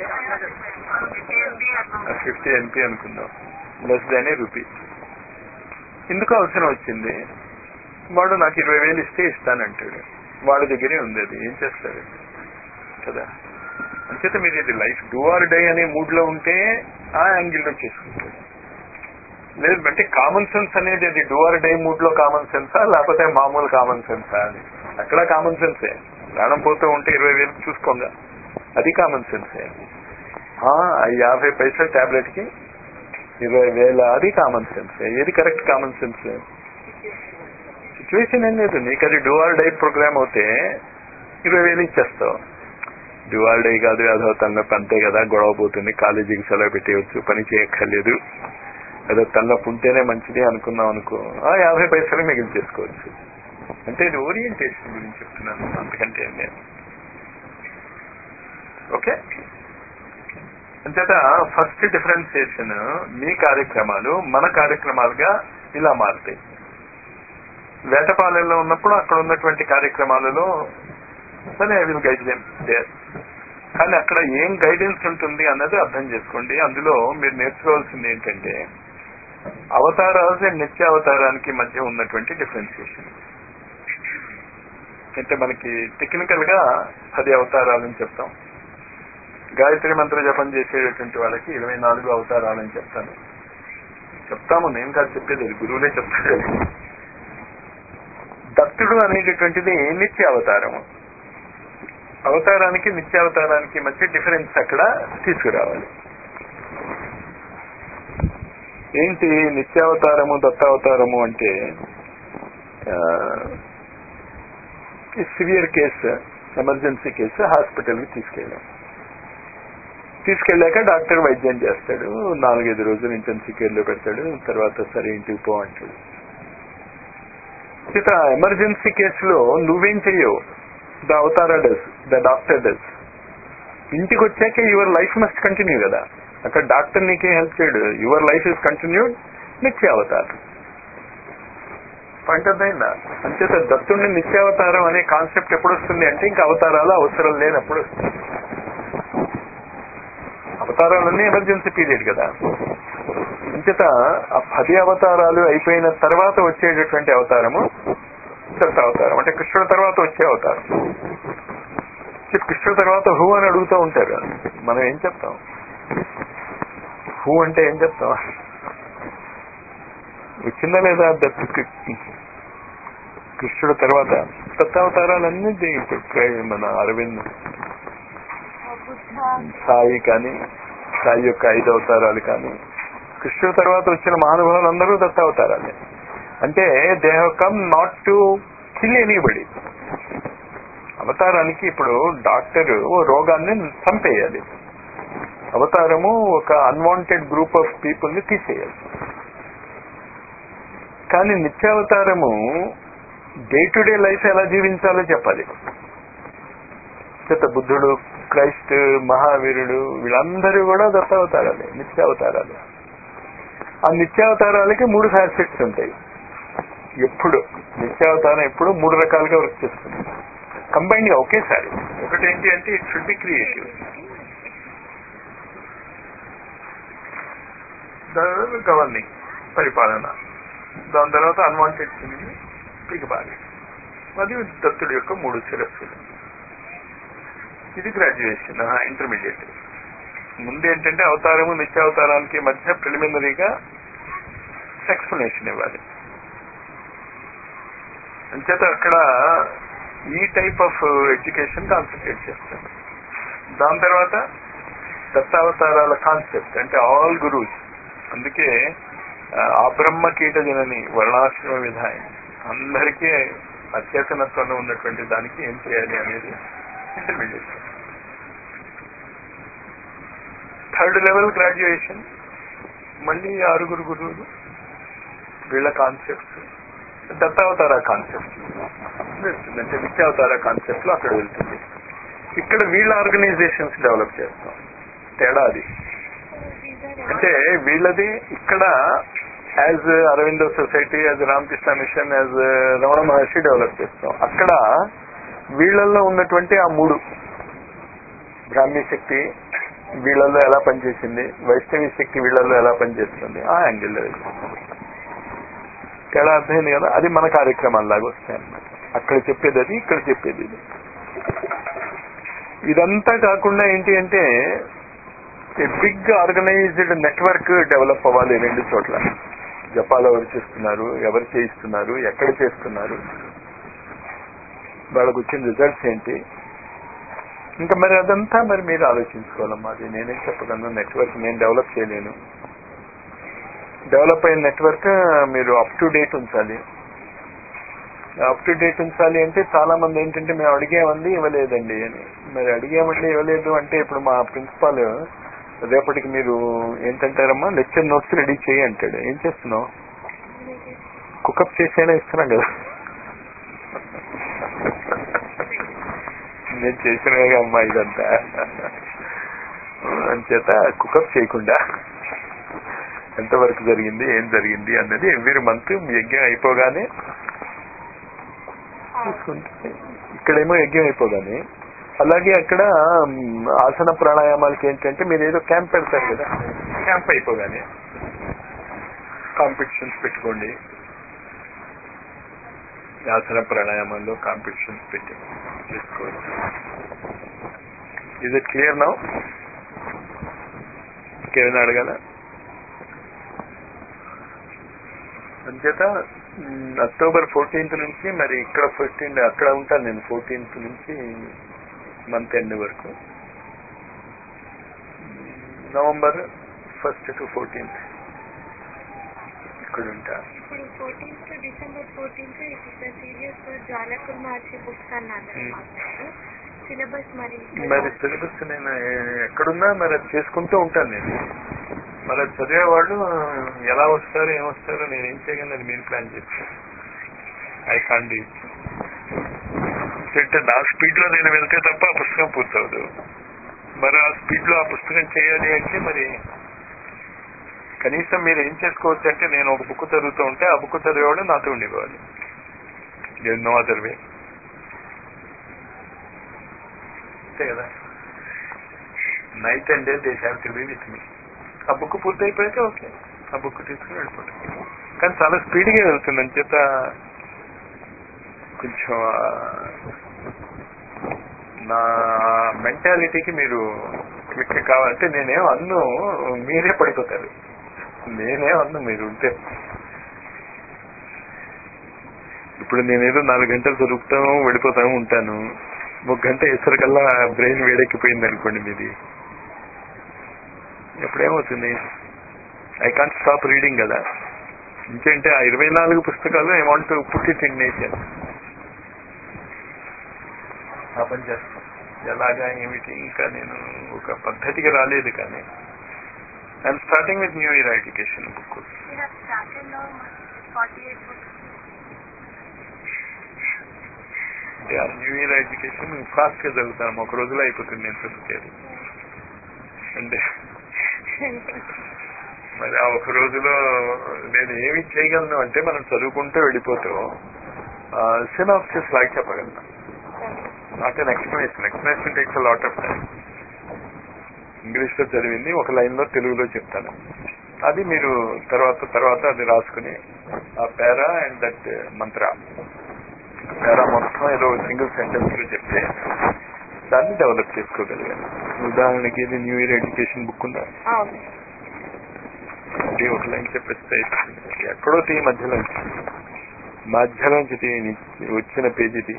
Speaker 1: ఫిఫ్టీ ఎన్పి అనుకుందాం లెస్ దాన్ ఏ రూపీ ఎందుకు అవసరం వచ్చింది వాడు నాకు ఇరవై వేలు ఇస్తే ఇస్తానంటాడు వాడి దగ్గరే ఉంది అది ఏం చేస్తాడు కదా అంచేత మీరు ఇది life do or die mood మూడ్ లో ఉంటే ఆ యాంగిల్ లో చేసుకుంటాడు లేదు అంటే కామన్ సెన్స్ అనేది అది డూ ఆర్ డై మూడ్ లో కామన్ సెన్సా లేకపోతే మామూలు కామన్ సెన్సా అని అక్కడ కామన్ సెన్సే ప్రాణం పోతూ ఉంటే ఇరవై వేలు చూసుకోంగా అది కామన్ సెన్సే ఆ, ఆ యాభై పైసల టాబ్లెట్ కి ఇరవై వేల అది కామన్ సెన్స్ ఏది కరెక్ట్ కామన్ సెన్స్ సిచ్యువేషన్ ఏం లేదు నీకు అది డూ ఆర్ డై ప్రోగ్రామ్ అవుతే ఇరవై వేలు ఇచ్చేస్తావు డూ ఆర్ డై కాదు అదో తలనొప్పి అంతే కదా గొడవ పోతుంది కాలేజీకి సెలవు పెట్టేయచ్చు పని చేయక్కర్లేదు ఏదో తలనొప్పి ఉంటేనే మంచిది అనుకున్నాం అనుకో ఆ యాభై పైసలు మిగిలి చేసుకోవచ్చు అంటే ఇది ఓరియంటేషన్ గురించి చెప్తున్నాను అంతకంటే ఏం లేదు ఓకే అంచేత ఫస్ట్ డిఫరెన్సియేషన్ మీ కార్యక్రమాలు మన కార్యక్రమాలుగా ఇలా మారుతాయి వేటపాలెంలో ఉన్నప్పుడు అక్కడ ఉన్నటువంటి కార్యక్రమాలలో సరే I will guide them there కానీ అక్కడ ఏం గైడెన్స్ ఉంటుంది అన్నది అర్థం చేసుకోండి అందులో మీరు నేర్చుకోవాల్సింది ఏంటంటే అవతారాలు అండ్ నిత్య అవతారానికి మధ్య ఉన్నటువంటి డిఫరెన్సియేషన్ అంటే మనకి టెక్నికల్ గా పది అవతారాలని చెప్తాం గాయత్రి మంత్ర జపం చేసేటటువంటి వాళ్ళకి ఇరవై నాలుగు అవతారాలని చెప్తాను చెప్తాము నేను కాదు చెప్పేది అది గురువులే చెప్తాడు దత్తుడు అనేటటువంటిది నిత్య అవతారము అవతారానికి నిత్యావతారానికి మధ్య డిఫరెన్స్ అక్కడ తీసుకురావాలి ఏంటి నిత్యావతారము దత్తావతారము అంటే సివియర్ కేసు ఎమర్జెన్సీ కేసు హాస్పిటల్కి తీసుకెళ్ళాం తీసుకెళ్ళాక డాక్టర్ వైద్యం చేస్తాడు నాలుగైదు రోజులు ఇంటెన్సివ్ కేర్ లో పెడతాడు తర్వాత సరే ఇంటికి పో అంటాడు ఇక ఎమర్జెన్సీ కేసులో నువ్వేం చెయ్యవు ద అవతార డస్ ద డాక్టర్ డస్ ఇంటికి వచ్చాక యువర్ లైఫ్ మస్ట్ కంటిన్యూ కదా అక్కడ డాక్టర్ నీకే హెల్ప్ చేయడు యువర్ లైఫ్ ఇస్ కంటిన్యూడ్ నిత్య అవతారం పంటదైందా అంచేత దత్తుడిని నిత్యావతారం అనే కాన్సెప్ట్ ఎప్పుడు వస్తుంది అంటే ఇంకా అవతారాలు అవసరం లేనప్పుడు వస్తుంది అవతారాలన్నీ ఎమర్జెన్సీ పీరియడ్ కదా అంచేత ఆ పది అవతారాలు అయిపోయిన తర్వాత వచ్చేటటువంటి అవతారము దత్త అవతారం అంటే కృష్ణుడి తర్వాత వచ్చే అవతారం ఈ కృష్ణుడి తర్వాత హూ అని అడుగుతూ ఉంటారు మనం ఏం చెప్తాం హూ అంటే ఏం చెప్తాం వచ్చిందా లేదా దత్తు కృష్ణుడు తర్వాత దత్తావతారాలన్నీ దీనికి మన అరవింద్ సాయి కానీ సాయి యొక్క ఐదు అవతారాలు కానీ కృష్ణుడు తర్వాత వచ్చిన మహానుభావులు అందరూ దత్తావతారాలే అంటే they have come not to kill anybody అవతారానికి ఇప్పుడు డాక్టర్ ఓ రోగాన్ని చంపేయాలి అవతారము ఒక అన్వాంటెడ్ గ్రూప్ ఆఫ్ పీపుల్ ని తీసేయాలి కానీ నిత్యావతారము డే టు డే లైఫ్ ఎలా జీవించాలో చెప్పాలి చేత బుద్ధుడు క్రైస్ట్ మహావీరుడు వీళ్ళందరూ కూడా దత్తావతారాలే నిత్యావతారాలు ఆ నిత్యావతారాలకి మూడు ఫ్యాసెట్స్ ఉంటాయి ఎప్పుడు నిత్యావతారం ఎప్పుడు మూడు రకాలుగా వర్క్ చేస్తుంది కంబైన్ గా ఒకేసారి ఒకటి ఏంటి అంటే it should be creative governing పరిపాలన దాని తర్వాత అన్వాంటెడ్ థింగ్ పిగబాలి అది దత్తుడి యొక్క మూడు శిరస్సులు ఇది గ్రాడ్యుయేషన్ ఇంటర్మీడియట్ ముందు ఏంటంటే అవతారము నిత్యావతారానికి మధ్య ప్రిలిమినరీగా ఎక్స్ప్లెనేషన్ ఇవ్వాలి అంచేత అక్కడ ఈ టైప్ ఆఫ్ ఎడ్యుకేషన్ కాన్సన్ట్రేట్ చేస్తాం దాని తర్వాత దత్తావతారాల కాన్సెప్ట్ అంటే ఆల్ గురూస్ అందుకే ఆ బ్రహ్మ కీటజనని వర్ణాశ్రమ విధాయం అందరికీ అత్యతనత్వంలో ఉన్నటువంటి దానికి ఏం చేయాలి అనేది ఇంటర్మీడియట్ థర్డ్ లెవెల్ గ్రాడ్యుయేషన్ మళ్ళీ ఆరుగురు గురువులు వీళ్ళ కాన్సెప్ట్స్ దత్తావతార కాన్సెప్ట్ వెళ్తుంది అంటే నిత్యావతార కాన్సెప్ట్ లో అక్కడ వెళ్తుంది ఇక్కడ వీళ్ళ ఆర్గనైజేషన్స్ డెవలప్ చేస్తాం తేడా అది అంటే వీళ్ళది ఇక్కడ as Aurobindo society as Ramakrishna mission as Ramana Maharshi develop చేస్తాం అక్కడ వీళ్ళల్లో ఉన్నటువంటి ఆ మూడు బ్రాహ్మీ శక్తి వీళ్ళల్లో ఎలా పనిచేసింది వైష్ణవి శక్తి వీళ్ళల్లో ఎలా పనిచేస్తుంది ఆ యాంగిల్లో తేడా అర్థమైంది కదా అది మన కార్యక్రమాల్లాగా వస్తాయి అన్నమాట అక్కడ చెప్పేది అది ఇక్కడ చెప్పేది ఇది ఇదంతా కాకుండా ఏంటి అంటే బిగ్ ఆర్గనైజ్డ్ నెట్వర్క్ డెవలప్ అవ్వాలి రెండు చోట్ల జపాలో ఎవరు చేస్తున్నారు ఎవరు చేయిస్తున్నారు ఎక్కడ చేస్తున్నారు వాళ్ళకు వచ్చిన రిజల్ట్స్ ఏంటి ఇంకా మరి అదంతా మరి మీరు ఆలోచించుకోవాలమ్మా అది నేనేం చెప్పగలను నెట్వర్క్ నేను డెవలప్ చేయలేను డెవలప్ అయిన నెట్వర్క్ మీరు అప్ టు డేట్ ఉంచాలి అప్ టు డేట్ ఉంచాలి అంటే చాలా మంది ఏంటంటే మేము అడిగామండి ఇవ్వలేదండి అని మరి అడిగామండి ఇవ్వలేదు అంటే ఇప్పుడు మా ప్రిన్సిపాల్ రేపటికి మీరు ఏంటంటారమ్మా లెక్చర్ నోట్స్ రెడీ చేయి అంటాడు ఏం చేస్తున్నావు కుకప్ చేసేనా ఇస్తున్నాం కదా నేను చేసినవే అమ్మా ఇదంతా అంచేత కుకప్ చేయకుండా ఎంతవరకు జరిగింది ఏం జరిగింది అన్నది ఎవ్రీ మంత్ యజ్ఞం అయిపోగానే చూసుకుంటే ఇక్కడేమో యజ్ఞం అయిపోగానే అలాగే అక్కడ మ్, ఆసన ప్రాణాయామాలకి ఏంటంటే మీరు ఏదో క్యాంప్ పెడతారు కదా క్యాంప్ అయిపోగానే కాంపిటీషన్స్ పెట్టుకోండి ఆసన ప్రాణాయామాల్లో కాంపిటీషన్స్ పెట్టి చేసుకోండి ఇది క్లియర్ నౌ ఇంకేమైనా అడగాల అంచేత మ్, అక్టోబర్ ఫోర్టీన్త్ నుంచి మరి ఇక్కడ ఫిఫ్టీన్ అక్కడ ఉంటాను నేను ఫోర్టీన్త్ నుంచి మంత్ ఎండ్ వరకు నవంబర్ ఫస్ట్ టు ఫోర్టీన్త్ ఇక్కడ ఉంటా
Speaker 2: ఇప్పుడు fourteenth December fourteenth it is the serious జ్వాలకుల్ మహర్షి బుక్స్ అన్నారు
Speaker 1: Hmm.
Speaker 2: సిలబస్ మరి
Speaker 1: మరి సిలబస్ నేను ఎక్కడున్నా మరి అది చేసుకుంటూ ఉంటాను నేను మరి అది చదివేవాళ్ళు ఎలా వస్తారు ఏమొస్తారో నేను ఏం చేయగలను అది మీరు ప్లాన్ చేస్తాను ఐ కాన్ డీ అంటే నా స్పీడ్ లో నేను వెళ్తే తప్ప ఆ పుస్తకం పూర్తవదు మరి ఆ స్పీడ్ లో ఆ పుస్తకం చేయాలి అంటే మరి కనీసం మీరు ఏం చేసుకోవచ్చు అంటే నేను ఒక బుక్ చదువుతూ ఉంటే ఆ బుక్ చదివేవాడు నాతో ఉండిపోవాలి నో అదర్ వే అంతే కదా night and day they have to be with me ఆ బుక్ పూర్తి అయిపోయాక ఓకే ఆ బుక్ తీసుకుని వెళ్ళిపోతాం కానీ చాలా స్పీడ్గా వెళ్తుంది అని చేత కొంచెం ఆ, నా మెంటాలిటీకి మీరు క్లిక్ కావాలంటే నేనేం అన్ను మీరే పడిపోతారు నేనేం అన్ను మీరు ఉంటే ఇప్పుడు నేనేదో నాలుగు గంటలు దొరుకుతాము వెళ్ళిపోతాము ఉంటాను ఒక గంట వేసరికల్లా బ్రెయిన్ వేడెక్కిపోయింది అనుకోండి మీది ఎప్పుడేమవుతుంది ఐ కాంట్ స్టాప్ రీడింగ్ కదా ఇంకేంటే ఆ ఇరవై నాలుగు పుస్తకాలు I want put it in nature ఆ పని చేస్తాం ఎలాగా ఏమిటి ఇంకా నేను ఒక పద్ధతికి రాలేదు కానీ I'm starting with new year education book
Speaker 2: You have started now 48 books.
Speaker 1: New year education fast గా చదువుతాను ఒక రోజులో అయిపోతుంది నేను చదివేది అంటే మరి ఆ ఒక రోజులో నేను ఏమి చేయగలను అంటే మనం చదువుకుంటూ వెళ్ళిపోతూ సినాప్సిస్ లాగా చెప్పగలను not an explanation explanation takes lot of time English లో చదివింది ఒక లైన్ లో తెలుగులో చెప్తాను అది మీరు తర్వాత తర్వాత అది రాసుకుని ఆ పేరా అండ్ దట్ మంత్ర పేరా మొత్తం ఏదో సింగిల్ సెంటెన్స్ లో చెప్తే దాన్ని డెవలప్ చేసుకోగలిగాను ఉదాహరణకి ఇది న్యూ ఇయర్ ఎడ్యుకేషన్ బుక్ ఉందా
Speaker 2: అవును
Speaker 1: ఇది ఒక లైన్ చెప్పేస్తే అయిపోతుంది. ఎక్కడో తీ మధ్యలో మధ్యలోంచి తీ వచ్చిన పేజీది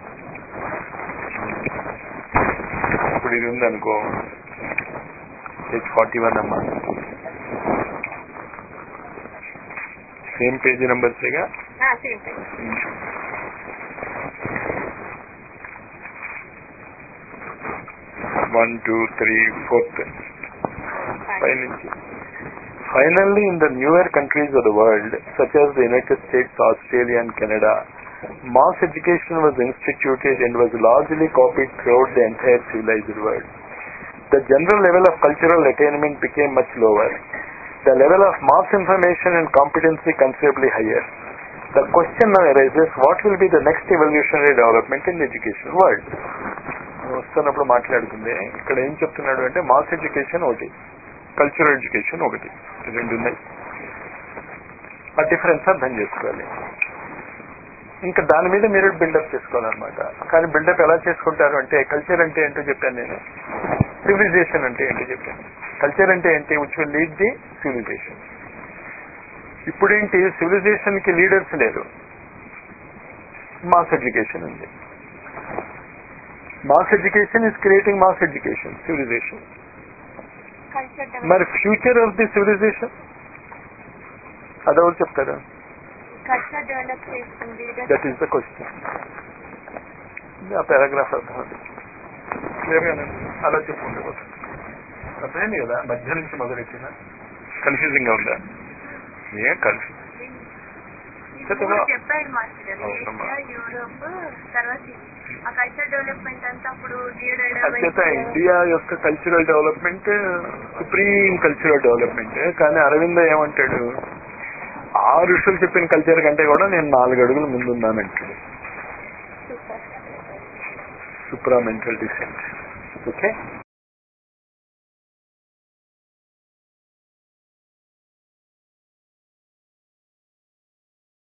Speaker 1: ఇప్పుడు ఇది ఉందనుకో పేజ్ ఫార్టీ వన్ అమ్మా సేమ్ పేజీ నెంబర్సేగా
Speaker 2: same page
Speaker 1: one two three fourth పైనుంచి Finally, in the newer countries of the world, such as the United States, Australia, and Canada, mass education was instituted and was largely copied throughout the entire civilized world. The general level of cultural attainment became much lower. The level of mass information and competency considerably higher. The question now arises, what will be the next evolutionary development in the education world? వస్తున్నప్పుడు మాట్లాడుతుంది ఇక్కడ ఏం చెప్తున్నాడు అంటే mass education ఒకటి cultural education ఒకటి రెండు ఉన్నాయి ఆ డిఫరెన్స్ అర్థం చేసుకోవాలి ఇంకా దాని మీద మీరు బిల్డప్ చేసుకోవాలన్నమాట కానీ బిల్డప్ ఎలా చేసుకుంటారు అంటే కల్చర్ అంటే ఏంటో చెప్పాను నేను సివిలైజేషన్ అంటే ఏంటో చెప్పాను కల్చర్ అంటే ఏంటి which will lead the civilization ఇప్పుడేంటి సివిలైజేషన్ కి లీడర్స్ లేరు మాస్ ఎడ్యుకేషన్ ఉంది mass education is creating mass education civilization
Speaker 2: culture
Speaker 1: మరి ఫ్యూచర్ ఆఫ్ ది సివిలైజేషన్ అదెవరు చెప్తారు
Speaker 2: కల్చర్ డెవలప్ చేస్తుంది
Speaker 1: దట్ ఈస్ ద క్వశ్చన్ ఆ పారాగ్రాఫ్ అర్థం క్లియర్గా అలా చెప్పుకుంటే పోతుంది అర్థమైంది కదా మధ్య నుంచి మొదలెట్టిన కన్ఫ్యూజింగ్ గా ఉందా ఏ కన్ఫ్యూజ్
Speaker 2: ఇది కూడా చెప్పాడు మాస్టర్ గారు
Speaker 1: అవునమ్మా.
Speaker 2: ఏషియా యూరోప్ తర్వాత ఇది. ఆ కల్చర్ డెవలప్మెంట్ అంతా అప్పుడు
Speaker 1: అత్యంత ఇండియా యొక్క cultural development supreme cultural development కానీ అరవింద ఏమంటాడు ఆ ఋషులు చెప్పిన కల్చర్ కంటే కూడా నేను నాలుగు అడుగులు ముందున్నానంటాడు
Speaker 2: super
Speaker 1: supramental descent okay